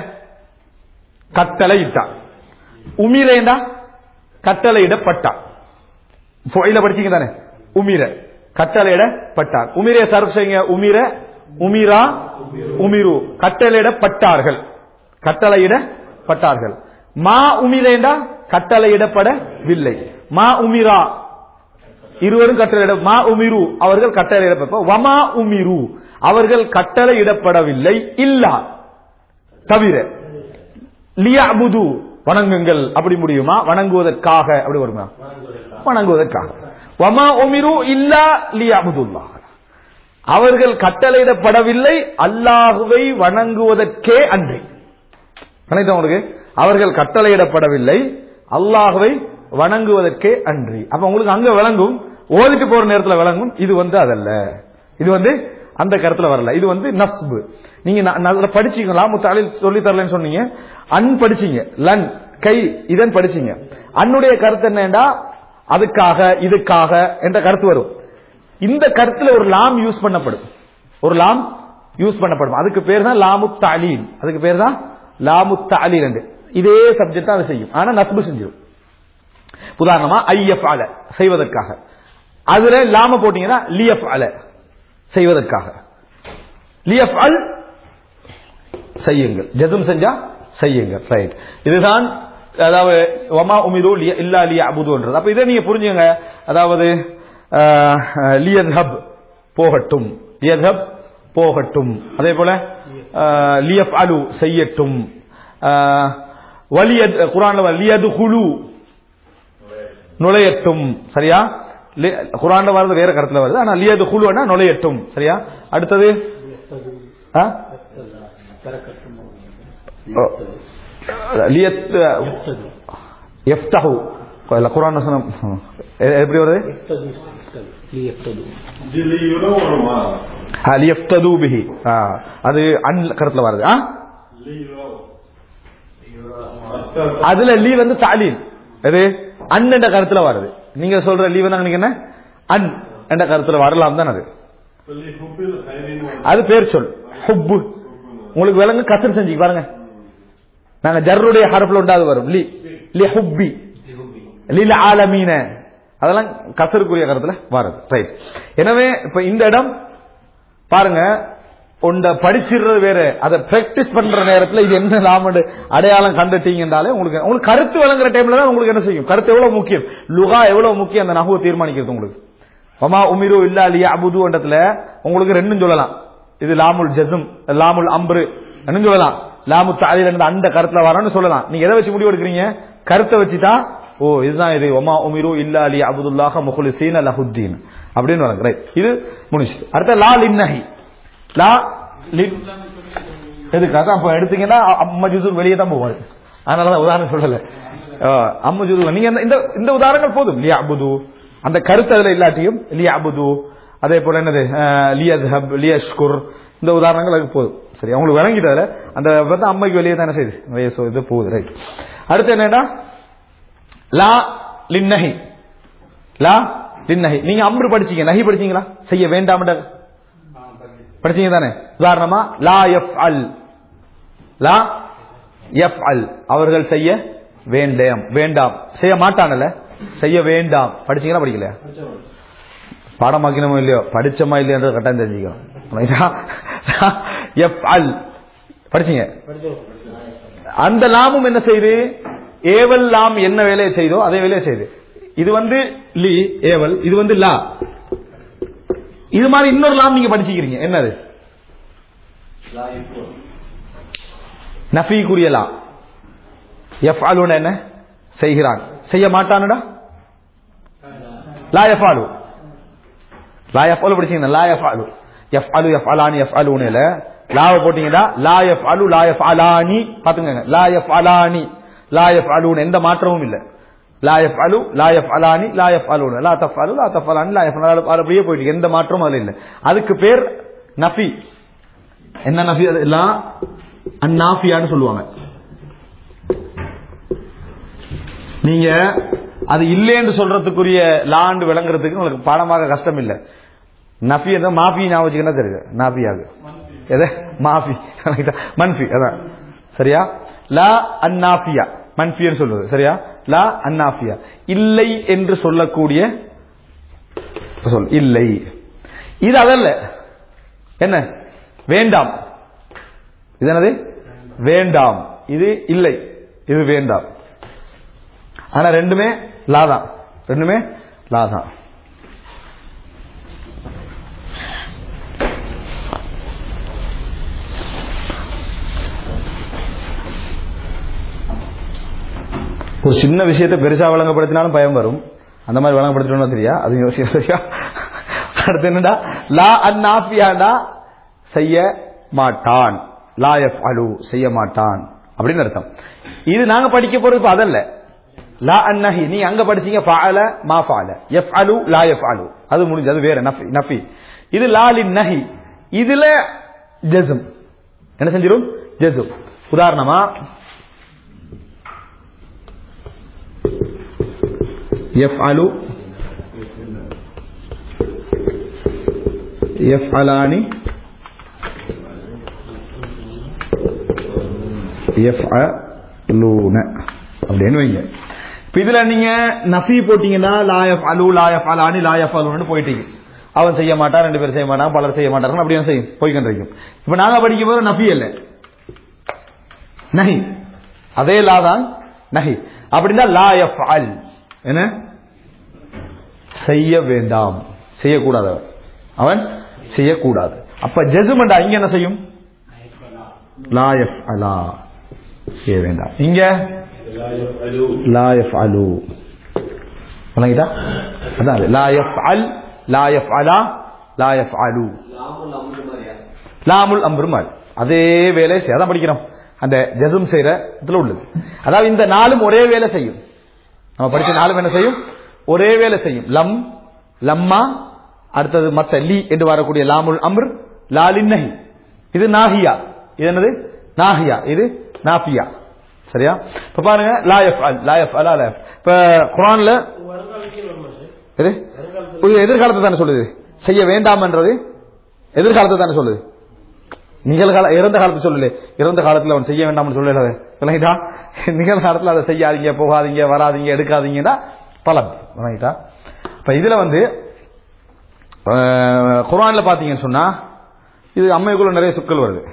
கட்டளை இட்டான் உமிரேண்டா கட்டளை இடப்பட்டான் ஃபொயில படிச்சீங்க தானே உமிர கட்டளையிடப்பட்டார் உமிரே சர்வ் செய்யுங்க உமிர உமிரா உமிரு கட்டளையிடப்பட்டார்கள் கட்டளையிடப்பட்டார்கள் மா உமிரேண்டா கட்டளையிடப்படவில்லை மா உமிரா இருவரும் கட்டளையிட மா உமிரு அவர்கள் கட்டளையிடப்ப வமா உமிரு அவர்கள் கட்டளையிடப்படவில்லை இல்லா தவிர லியாபுது வணங்குங்கள் அப்படி முடியுமா வணங்குவதற்காக அப்படி வருமா வணங்குவதற்காக வமா உமிரு இல்லா லியாபுதுல்லா அவர்கள் கட்டளையிடப்படவில்லை அல்லாஹுவை வணங்குவதற்கே அன்றி கணிதம் உங்களுக்கு அவர்கள் கட்டளையிடப்படவில்லை அல்லாஹுவை வணங்குவதற்கே அன்றி அப்ப உங்களுக்கு அங்க விளங்கும் ஓதிட்டு போற நேரத்துல விளங்கும் இது வந்து அதல்ல இது வந்து அந்த கருத்துல வரல இது வந்து நஸ்பு நீங்க ந- நல்ல படிச்சீங்களா முத்தாளில் சொல்லி தரலன்னு சொன்னீங்க அன் படிச்சீங்க லன் கை இதன் படிச்சீங்க அன்னுடைய கருத்து என்னடா அதுக்காக இதுக்காக என்ற கருத்து வரும் இந்த கருத்துல ஒரு லாம் யூஸ் பண்ணப்படும் ஒரு லாம் யூஸ் பண்ணப்படும் அதுக்கு பேர் தான் லாமு தாலீல் அதுக்கு பேர் தான் லாமு தாலீல் என்று இதே சப்ஜெக்ட் தான் அது செய்யும் ஆனா நஸ்பு செஞ்சிடும் உதாரணமா ஐஎஃப் அல செய்வதற்காக அதுல லாம போட்டீங்கன்னா லியஃப் அல செய்வதற்காக லியஃப் அல் செய்யுங்கள் ஜெதும் செஞ்சா செய்யுங்கள் ரைட் இதுதான் அதாவது வமா உமிது லிய- இல்லா லிய அபுதுன்றது அப்ப இதை நீங்க புரிஞ்சுங்க அதாவது லியத்ஹப் போகட்டும் லியத்ஹப் போகட்டும் அதே போல லியஃப் அலு செய்யட்டும் வலியத் குரான்ல லியது குழு நுழையட்டும் சரியா லி- குரான்ல வர்றது வேற கருத்துல வருது ஆனா லியது குழுன்னா நுழையட்டும் சரியா அடுத்தது ஆ? ஓ. லியத் எஃப்தஹு இல்ல குரான் வசனம் எ- எப்படி வருது இதுல இவ்வளவு வருமா ஆ, லியஃப்தது பிஹி ஆ, அது அன் கருத்துல வருது ஆ அதுல லீ வந்து தாலீல் எது அன் என்ற கருத்துல வருது நீங்க சொல்ற லீ வந்து அன்னைக்கு என்ன அன் என்ற கருத்துல வரலாம் தான் அது சொல்லி ஹுப்பில் ஹைரின்னு அது பேர் சொல் ஹுப்பு உங்களுக்கு விலங்கு கசர் செஞ்சு பாருங்க நாங்க ஜர்ருடைய ஹரப்புல உண்டாது வரும் லி லி ஹுப்பி லீல ஆலமீன அதெல்லாம் கசருக்குரிய கருத்துல வருது ரைட் எனவே இப்ப இந்த இடம் பாருங்க உண்ட படிச்சிடுறது வேற அதை பிராக்டிஸ் பண்ற நேரத்துல இது என்ன லாமடு அடையாளம் கண்டுட்டீங்கன்றாலே உங்களுக்கு உங்களுக்கு கருத்து வழங்குற டைம்ல தான் உங்களுக்கு என்ன செய்யும் கருத்து எவ்வளவு முக்கியம் லுகா எவ்வளவு முக்கியம் அந்த நகுவை தீர்மானிக்கிறது உங்களுக்கு வமா உமிரு இல்லா அலியா அபுதுன்றதுல உங்களுக்கு ரெண்டும் சொல்லலாம் இது லாமுல் ஜஸ்ம் லாமுல் அம்ரு ரெண்டும் சொல்லலாம் லாமு தாலில் இருந்து அந்த கருத்துல வரணும்னு சொல்லலாம் நீங்க எதை வச்சு முடிவு எடுக்கிறீங்க கருத்தை வச்சுதான் ஓ இதுதான் இது ஒமா உமிரு இல்லா அலி அபுதுல்லாஹ முஹ்லிசீன் லஹுத்தீன் அப்படின்னு வரும் ரைட் இது முடிச்சு அடுத்த லா லின்னஹி லா லின் எதுக்கு அதான் அப்ப எடுத்தீங்கன்னா அம்மா ஜூசு வெளியே தான் போவாரு அதனாலதான் உதாரணம் சொல்லல அம்ம ஜூசு நீங்க இந்த- இந்த இந்த உதாரணங்கள் போதும் லியா அபுது அந்த கருத்து அதுல இல்லாட்டியும் லியா அபுது அதே போல என்னது லியத்ஹப் லியஷ்குர் இந்த உதாரணங்கள் அதுக்கு போதும் சரி அவங்களுக்கு விளங்கிட்டு அதுல அந்த பார்த்தா அம்மைக்கு வெளியே தானே செய்யுது வயசு இது போகுது ரைட் அடுத்து என்னன்னா லா லின்னஹி லா லின்னஹி நீங்க அம்ரு படிச்சீங்க நஹி படிச்சீங்களா செய்ய வேண்டாம்ன்ற படிச்சீங்க தானே உதாரணமா லா எஃப் அல் லா எஃப் அல் அவர்கள் செய்ய வேண்டாம் வேண்டாம் செய்ய மாட்டானல்ல செய்ய வேண்டாம் படிச்சீங்களா படிக்கலையா பாடமாக்கினமோ இல்லையோ படிச்சமா இல்லையன்றது கட்டாயம் தெரிஞ்சுக்கணும் எஃப் அல் படிச்சீங்க அந்த லாமும் என்ன செய்யுது ஏவல் லாம் என்ன வேலையை செய்தோ அதே வேலையை செய்யுது இது வந்து லி ஏவல் இது வந்து லா இது மாதிரி இன்னொரு லாம் நீங்க படிச்சுக்கிறீங்க என்னது நஃபீக்குரிய லா எஃப் அலுன என்ன செய்கிறான் செய்ய மாட்டானுடா லா எஃப் அலு லா எஃப் அலு படிச்சீங்கன்னா லா எஃப் அலு எஃப் அலு எஃப் அலானி எஃப் அலுன்னு லாவை போட்டீங்கன்னா லா எஃப் அலு லா எஃப் அலானி பாத்துங்க லா எஃப் அலானி லா எஃப் அலுன்னு எந்த மாற்றமும் இல்ல லா எஃப் அலு லா எஃப் அலானி லா எஃப் அலுன்னு லா தஃப் அலு லா தஃப் அலானி லா எஃப் அலு அப்படியே போயிட்டு இருக்கு. எந்த மாற்றமும் அதுல இல்ல அதுக்கு பேர் நஃபி என்ன நஃபி அது லா அந்நாஃபியான்னு சொல்லுவாங்க நீங்க அது இல்லைன்னு சொல்றதுக்குரிய லாண்டு விளங்குறதுக்கு உங்களுக்கு பாடமாக கஷ்டம் இல்ல நஃபி எதை மாஃபி ஞாபகம் வச்சுக்கிட்டா தெரியுது நாஃபியாக எதை மாஃபி மன்ஃபி அதான் சரியா லா அந்நாஃபியா மன்ஃபின்னு சொல்றது சரியா லா அந்நாஃபியா இல்லை என்று சொல்லக்கூடிய சொல் இல்லை இது அதல்ல என்ன வேண்டாம் இது என்னது வேண்டாம் இது இல்லை இது வேண்டாம் ஆனா ரெண்டுமே லா தான் ரெண்டுமே லா தான் ஒரு சின்ன விஷயத்தை பெருசா வழங்கப்படுத்தினாலும் பயம் வரும் அந்த மாதிரி வழங்கப்படுத்தணும் தெரியா அது யோசிக்க சரியா அடுத்து என்னடா லா அந்நாஃபியாடா செய்ய மாட்டான் லா எஃப் அலு செய்ய மாட்டான் அப்படின்னு அர்த்தம் இது நாங்க படிக்க போறது இப்ப அதல்ல லா அன்னஹி நீ அங்க படிச்சீங்க ஃபஅல மா ஃபஅல எஃப் அலு லா எஃப் அலு அது முடிஞ்சு அது வேற நஃபி நஃபி இது லா லின் நஹி இதுல ஜஸ்ம் என்ன செஞ்சிரும் ஜஸ்ம் உதாரணமா يفعل يفعلان يفعلون அப்படின்னு வைங்க இப்ப இதுல நீங்க நஃபி போட்டீங்கன்னா லாயஃப் அலு லாயஃப் அலானி லாயஃப் அலுன்னு போயிட்டீங்க அவன் செய்ய மாட்டான் ரெண்டு பேரும் செய்ய மாட்டான் பலர் செய்ய மாட்டார்கள் அப்படியே செய்யும் போய்கின்றிருக்கும் இப்ப நாங்க படிக்கும் போது நஃபி இல்ல நஹி அதே லா தான் நஹி அப்படின்னா லாயஃப் அல் என்ன செய்ய வேண்டாம் செய்யக்கூடாது அவன் அவன் செய்யக்கூடாது அப்ப ஜெசுமண்டா இங்க என்ன செய்யும் லாயஃப் அலா செய்ய வேண்டாம் இங்க லாயஃப் அலு வணங்கிட்டா அதான் லாயஃப் அல் லாயஃப் அலா லாயஃப் அலு லாமுல் அம்ருமல் அதே வேலை செய்ய அதான் படிக்கிறோம் அந்த ஜெசும் செய்யற இதுல உள்ளது அதாவது இந்த நாளும் ஒரே வேலை செய்யும் நம்ம படிச்ச நாளும் என்ன செய்யும் ஒரே வேலை செய்யும் லம் லம்மா அடுத்தது மத்த லி என்று வரக்கூடிய லாமுல் அம்ர் லாலின் நஹி இது நாஹியா இது என்னது நாஹியா இது நாஃபியா சரியா இப்ப பாருங்க லாயஃப் அல் லாயஃப் அலா லாயஃப் இப்ப குரான்ல எது இது எதிர்காலத்தை தானே சொல்லுது செய்ய வேண்டாம்ன்றது எதிர்காலத்தை தானே சொல்லுது நிகழ்கால இறந்த காலத்தை சொல்லல இறந்த காலத்துல அவன் செய்ய வேண்டாம்னு சொல்லல விளங்கிட்டா நிகழ்காலத்துல அதை செய்யாதீங்க போகாதீங்க வராதீங்க எடுக்காதீங்கன்னா பலம் விளங்கிட்டா இப்ப இதுல வந்து அஹ், குர்ஆன்ல பாத்தீங்கன்னு சொன்னா இது அம்மைக்குள்ள நிறைய சொற்கள் வருது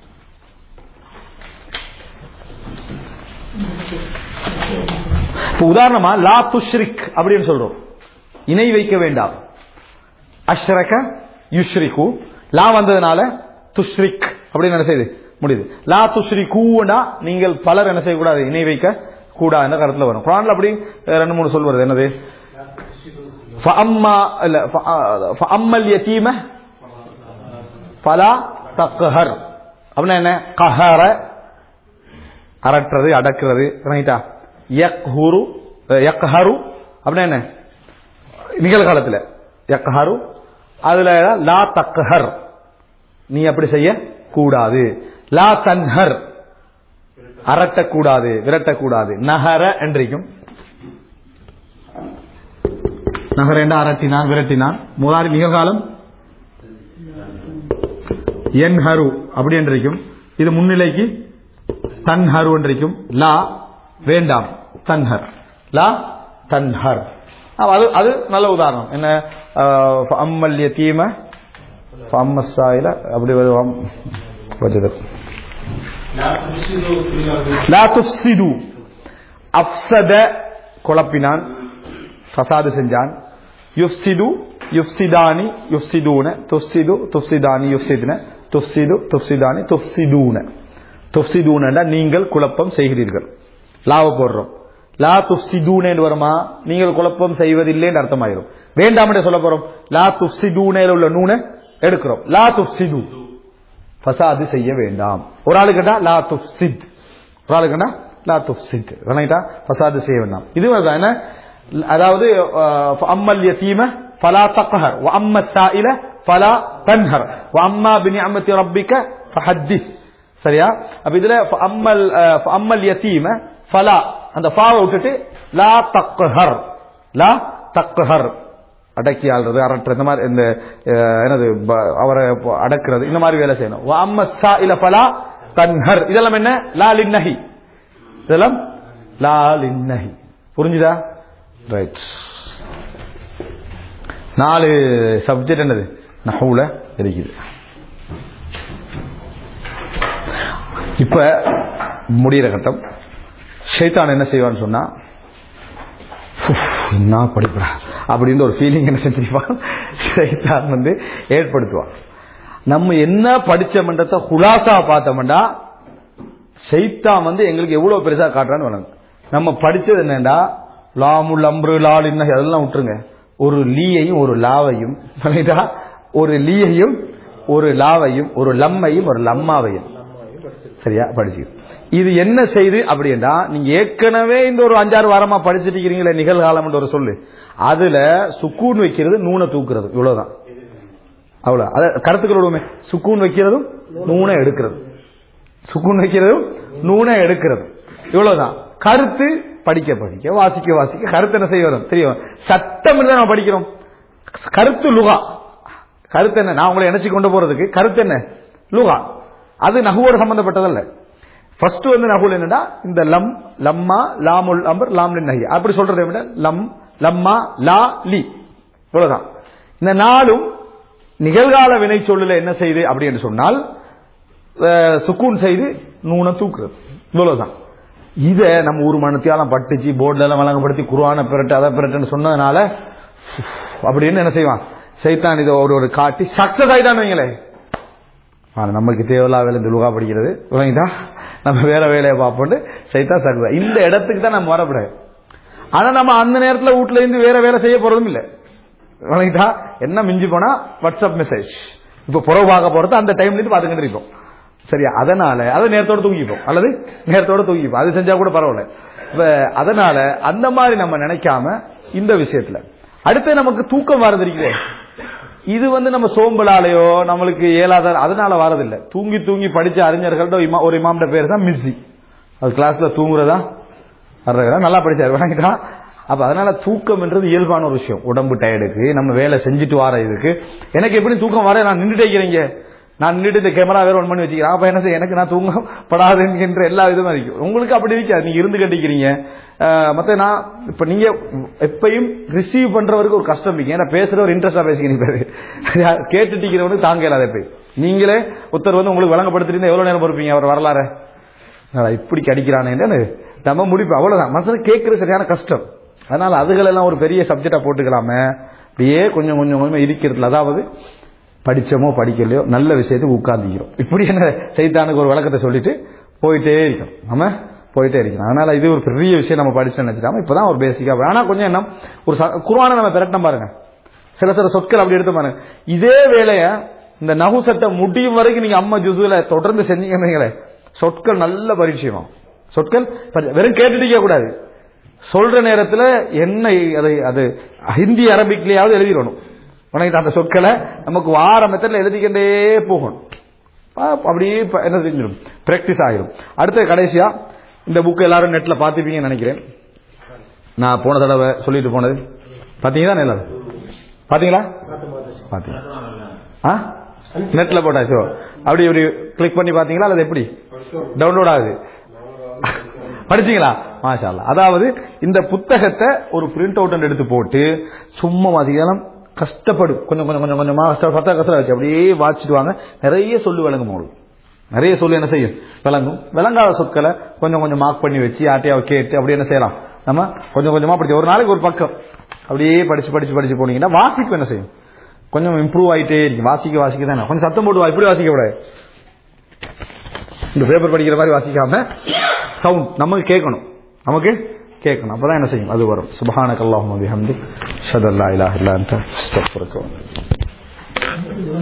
இப்ப உதாரணமா லா துஷ்ரிக் அப்படின்னு சொல்றோம் இணை வைக்க வேண்டாம் அஷ்ரக யுஷ்ரிகு லா வந்ததுனால துஷ்ரிக் அப்படின்னு என்ன செய்யுது முடியுது லா துஷ்ரிகூனா நீங்கள் பலர் என்ன செய்யக்கூடாது இணை வைக்க கூடாது கருத்துல வரும் குரான்ல அப்படி ரெண்டு மூணு சொல் வருது என்னது فأما இல்ல فأما اليتيم فلا تقهر அப்படின்னா என்ன கஹர அரட்டுறது அடக்குறது ரைட்டா யக்ஹுரு யக்ஹரு அப்படின்னா என்ன நிகழ்காலத்தில் யக்ஹரு அதுல லா தக்ஹர் நீ அப்படி செய்ய கூடாது லா தன்ஹர் அரட்டக்கூடாது விரட்டக்கூடாது நகர என்றைக்கும் நகர என்ற அரட்டினான் விரட்டினான் முகாரி நிகழ்காலம் என்ஹரு அப்படி என்றைக்கும் இது முன்னிலைக்கு தன்ஹரு என்றைக்கும் லா வேண்டாம் தன்ஹர் லா தன்ஹர் அப்ப அது அது நல்ல உதாரணம் என்ன அம்மல் யத்தீம ஃபம்மஸ்ஸாயில அப்படி வரும் வச்சது லா துஃப்சிது அஃப்சத குழப்பினான் ஃபசாது செஞ்சான் யுஃப்சிது யுஃப்சிதானி யுஃப்சிதூன துஃப்சிது துஃப்சிதானி யுஃப்சிதுன துஃப்சிது துஃப்சிதானி துஃப்சிதூன துஃப்சிதூன நீங்கள் குழப்பம் செய்கிறீர்கள் லாவ போடுறோம் லா துஃப்சிதூன வருமா நீங்கள் குழப்பம் செய்வதில்லைன்னு அர்த்தமாயிரும் வேண்டாம் என்று சொல்ல போறோம் லா துஃப்சிதூன உள்ள நூனை எடுக்கிறோம் லா துஃப்சிது ஃபசாது செய்ய வேண்டாம் ஒரு ஆளு கேட்டா லா துஃப்சித் ஒரு ஆளு கேட்டா லா துஃப்சித் ரைட்டா ஃபசாது செய்ய வேண்டாம் இது தான் என்ன அதாவது அம்மல் யதீம ஃபலா தக்ஹர் வ அம்ம சாயில ஃபலா தன்ஹர் வ அம்மா பினிஅமத்தி ரப்பிக ஃபஹத்திஸ் சரியா அப்ப இதுல அம்மல் அம்மல் யதீம ஃபலா அந்த ஃபாவை விட்டுட்டு லா தக்ஹர் லா தக்ஹர் அடக்கி ஆள்றது அரட்டுறது இந்த மாதிரி இந்த என்னது அவரை அடக்குறது இந்த மாதிரி வேலை செய்யணும் வ அம்ம சாயில ஃபலா தன்ஹர் இதெல்லாம் என்ன லா லின்னஹி இதெல்லாம் லா லின்னஹி புரிஞ்சுதா ரைட் நாலு சப்ஜெக்ட் என்னது நஹவுல இருக்குது இப்ப முடிகிற கட்டம் ஷைத்தான் என்ன செய்வான்னு சொன்னா என்ன படிப்பா அப்படின்னு ஒரு ஃபீலிங் என்ன செஞ்சிருப்பான் ஷைத்தான் வந்து ஏற்படுத்துவான் நம்ம என்ன படிச்சமன்றத்தை குலாசா பார்த்தோம்டா ஷைத்தான் வந்து எங்களுக்கு எவ்வளவு பெருசா காட்டுறான்னு வழங்க நம்ம படிச்சது என்னண்டா லாமுல் அம்ரு லால் இன்ன அதெல்லாம் விட்டுருங்க ஒரு லீயையும் ஒரு லாவையும் ஒரு லீயையும் ஒரு லாவையும் ஒரு லம்மையும் ஒரு லம்மாவையும் சரியா படிச்சு இது என்ன செய்து அப்படின்னா நீங்க ஏற்கனவே இந்த ஒரு அஞ்சாறு வாரமா படிச்சுட்டு இருக்கிறீங்களே நிகழ்காலம் ஒரு சொல்லு அதுல சுக்கூன் வைக்கிறது நூனை தூக்குறது இவ்வளவுதான் அவ்வளவு அத கருத்துக்கள் விடுவோமே சுக்கூன் வைக்கிறதும் நூனை எடுக்கிறது சுக்கூன் வைக்கிறதும் நூனை எடுக்கிறது இவ்வளவுதான் கருத்து படிக்க படிக்க வாசிக்க வாசிக்க கருத்து என்ன செய்ய வரும் தெரியும் சட்டம் தான் நம்ம படிக்கிறோம் கருத்து லுகா கருத்து என்ன நான் உங்களை நினைச்சு கொண்டு போறதுக்கு கருத்து என்ன லுகா அது நகுவோடு சம்பந்தப்பட்டதல்ல ஃபர்ஸ்ட் வந்து நகுல் என்னடா இந்த லம் லம்மா லாமுல் அம்பர் லாம் நஹி அப்படி சொல்றதை விட லம் லம்மா லா லி இவ்வளவுதான் இந்த நாளும் நிகழ்கால வினை சொல்லுல என்ன செய்யுது அப்படி என்று சொன்னால் சுக்கூன் செய்து நூனை தூக்குறது இவ்வளவுதான் இத நம்ம ஒரு மனத்தியாலம் பட்டுச்சு போர்டுல எல்லாம் வழங்கப்படுத்தி குருவான பிறட்டு அதை பிறட்டுன்னு சொன்னதுனால அப்படின்னு என்ன செய்வான் சைத்தான் இதை ஒரு ஒரு காட்டி சக்சஸ் ஆயிட்டான் வைங்களே நமக்கு தேவையில்லா வேலை இந்த லுகா படிக்கிறது விளங்கிட்டா நம்ம வேற வேலையை பார்ப்போம் சைத்தான் சக்சஸ் இந்த இடத்துக்கு தான் நம்ம வரப்படாது ஆனா நம்ம அந்த நேரத்தில் வீட்டுல இருந்து வேற வேலை செய்ய போறதும் இல்லை விளங்கிட்டா என்ன மிஞ்சி போனா வாட்ஸ்அப் மெசேஜ் இப்ப புறவு பார்க்க போறது அந்த டைம்ல இருந்து பாத்துக்கிட்டு இருக்கோம் சரியா அதனால அதை நேரத்தோட தூங்கிப்போம் அல்லது நேரத்தோட தூங்கிப்போம் அது செஞ்சா கூட பரவாயில்ல இப்ப அதனால அந்த மாதிரி நம்ம நினைக்காம இந்த விஷயத்துல அடுத்து நமக்கு தூக்கம் வரது இருக்குதே இது வந்து நம்ம சோம்பலாலேயோ நம்மளுக்கு இயலாத அதனால வரதில்லை தூங்கி தூங்கி படிச்ச அறிஞர்கள்ட்ட ஒரு இமாம்ட பேர் தான் மிஸ்ஸி அது கிளாஸ்ல தூங்குறதா வர்றதா நல்லா படிச்சாரு வாங்கிட்டான் அப்ப அதனால தூக்கம் என்றது இயல்பான ஒரு விஷயம் உடம்பு டயர்டுக்கு நம்ம வேலை செஞ்சுட்டு வர இதுக்கு எனக்கு எப்படி தூக்கம் வர நான் நின்றுட்டே இருக்கிறீங்க நான் நின்றுட்டு இந்த கேமரா வேற ஒன் பண்ணி வச்சுக்கிறேன் அப்ப என்ன செய்ய எனக்கு நான் தூங்கப்படாது என்கின்ற எல்லா விதமும் இருக்கும் உங்களுக்கு அப்படி இருக்காது நீங்க இருந்து கட்டிக்கிறீங்க மத்த நான் இப்ப நீங்க எப்பயும் ரிசீவ் பண்றவருக்கு ஒரு கஷ்டம் இருக்கு ஏன்னா பேசுறவர் இன்ட்ரெஸ்டா பேசிக்கிறீங்க கேட்டுட்டு இருக்கிறவனுக்கு தாங்க இல்லாத போய் நீங்களே ஒருத்தர் வந்து உங்களுக்கு வழங்கப்படுத்திட்டு எவ்வளவு நேரம் பொறுப்பீங்க அவர் வரலாறு என்னடா இப்படி கடிக்கிறானேன்னு நம்ம முடிப்பு அவ்வளவுதான் மனசுல கேட்கறது சரியான கஷ்டம் அதனால அதுகளெல்லாம் ஒரு பெரிய சப்ஜெக்டா போட்டுக்கலாம அப்படியே கொஞ்சம் கொஞ்சம் கொஞ்சம் இருக்கிறதுல அதாவது படிச்சோமோ படிக்கலையோ நல்ல விஷயத்துக்கு உட்கார்ந்துக்கிறோம் இப்படி என்ன சைத்தானுக்கு ஒரு விளக்கத்தை சொல்லிட்டு போயிட்டே இருக்கோம் நம்ம போயிட்டே இருக்கணும் அதனால இது ஒரு பெரிய விஷயம் நம்ம படிச்சு நினைச்சிட்டாம இப்பதான் ஒரு பேசிக்கா ஆனா கொஞ்சம் என்ன ஒரு ச- குர்ஆனை நம்ம பிரட்டணும் பாருங்க சில சில சொற்கள் அப்படி எடுத்து பாருங்க இதே வேலைய இந்த நகுசட்டை முடியும் வரைக்கும் நீங்க அம்மா ஜுசுல தொடர்ந்து செஞ்சீங்கன்னு சொற்கள் நல்ல பரிச்சயம் சொற்கள் பரி- வெறும் கேட்டுட்டே கூடாது சொல்ற நேரத்துல என்ன அதை அது ஹிந்தி அரபிக்லயாவது எழுதிடணும் உனக்கு அந்த சொற்களை நமக்கு வார மெத்தட்ல எழுதிக்கிட்டே போகணும் பா- அப்படியே ப- என்ன செஞ்சிடும் பிராக்டிஸ் ஆகிடும் அடுத்த கடைசியா இந்த புக் எல்லாரும் நெட்ல பார்த்துப்பீங்கன்னு நினைக்கிறேன் நான் போன தடவை சொல்லிட்டு போனது பாத்தீங்களா எல்லாரும் பாத்தீங்களா பாத்தீங்க ஆ நெட்ல போட்டாச்சோ அப்படி இப்படி கிளிக் பண்ணி பாத்தீங்களா அல்லது எப்படி டவுன்லோட் ஆகுது படிச்சீங்களா மாஷா அல்லாஹ். அதாவது இந்த புத்தகத்தை ஒரு பிரிண்ட் அவுட் எடுத்து போட்டு சும்மா அதிகாலம் கஷ்டப்படும் கொஞ்சம் கொஞ்சம் கொஞ்சம் கொஞ்சமா கஷ்ட பத்தா கஷ்டம் வச்சு அப்படியே வாச்சிட்டு வாங்க நிறைய சொல்லு விளங்கும் உங்களுக்கு நிறைய சொல்லு என்ன செய்யும் விளங்கும் விளங்காத சொற்களை கொஞ்சம் கொஞ்சம் மார்க் பண்ணி வச்சு யார்ட்டையாவது கேட்டு அப்படி என்ன செய்யலாம் நம்ம கொஞ்சம் கொஞ்சமா படிச்சு ஒரு நாளைக்கு ஒரு பக்கம் அப்படியே படிச்சு படிச்சு படிச்சு போனீங்கன்னா வாசிப்பு என்ன செய்யும் கொஞ்சம் இம்ப்ரூவ் ஆயிட்டே இருக்கும் வாசிக்க வாசிக்க தானே கொஞ்சம் சத்தம் போட்டு வா இப்படி வாசிக்க கூடாது இந்த பேப்பர் படிக்கிற மாதிரி வாசிக்காம சவுண்ட் நமக்கு கேட்கணும் நமக்கு கேட்கணும் அப்பதான் என்ன செய்யும் அது வரும் சுபஹானக்கல்லாஹும் பிஹம்தி ஷதல்லா இலாஹ இல்லா அன்த அஸ்தக்ஃபிருக்க வ அத்தூபு இலைக்.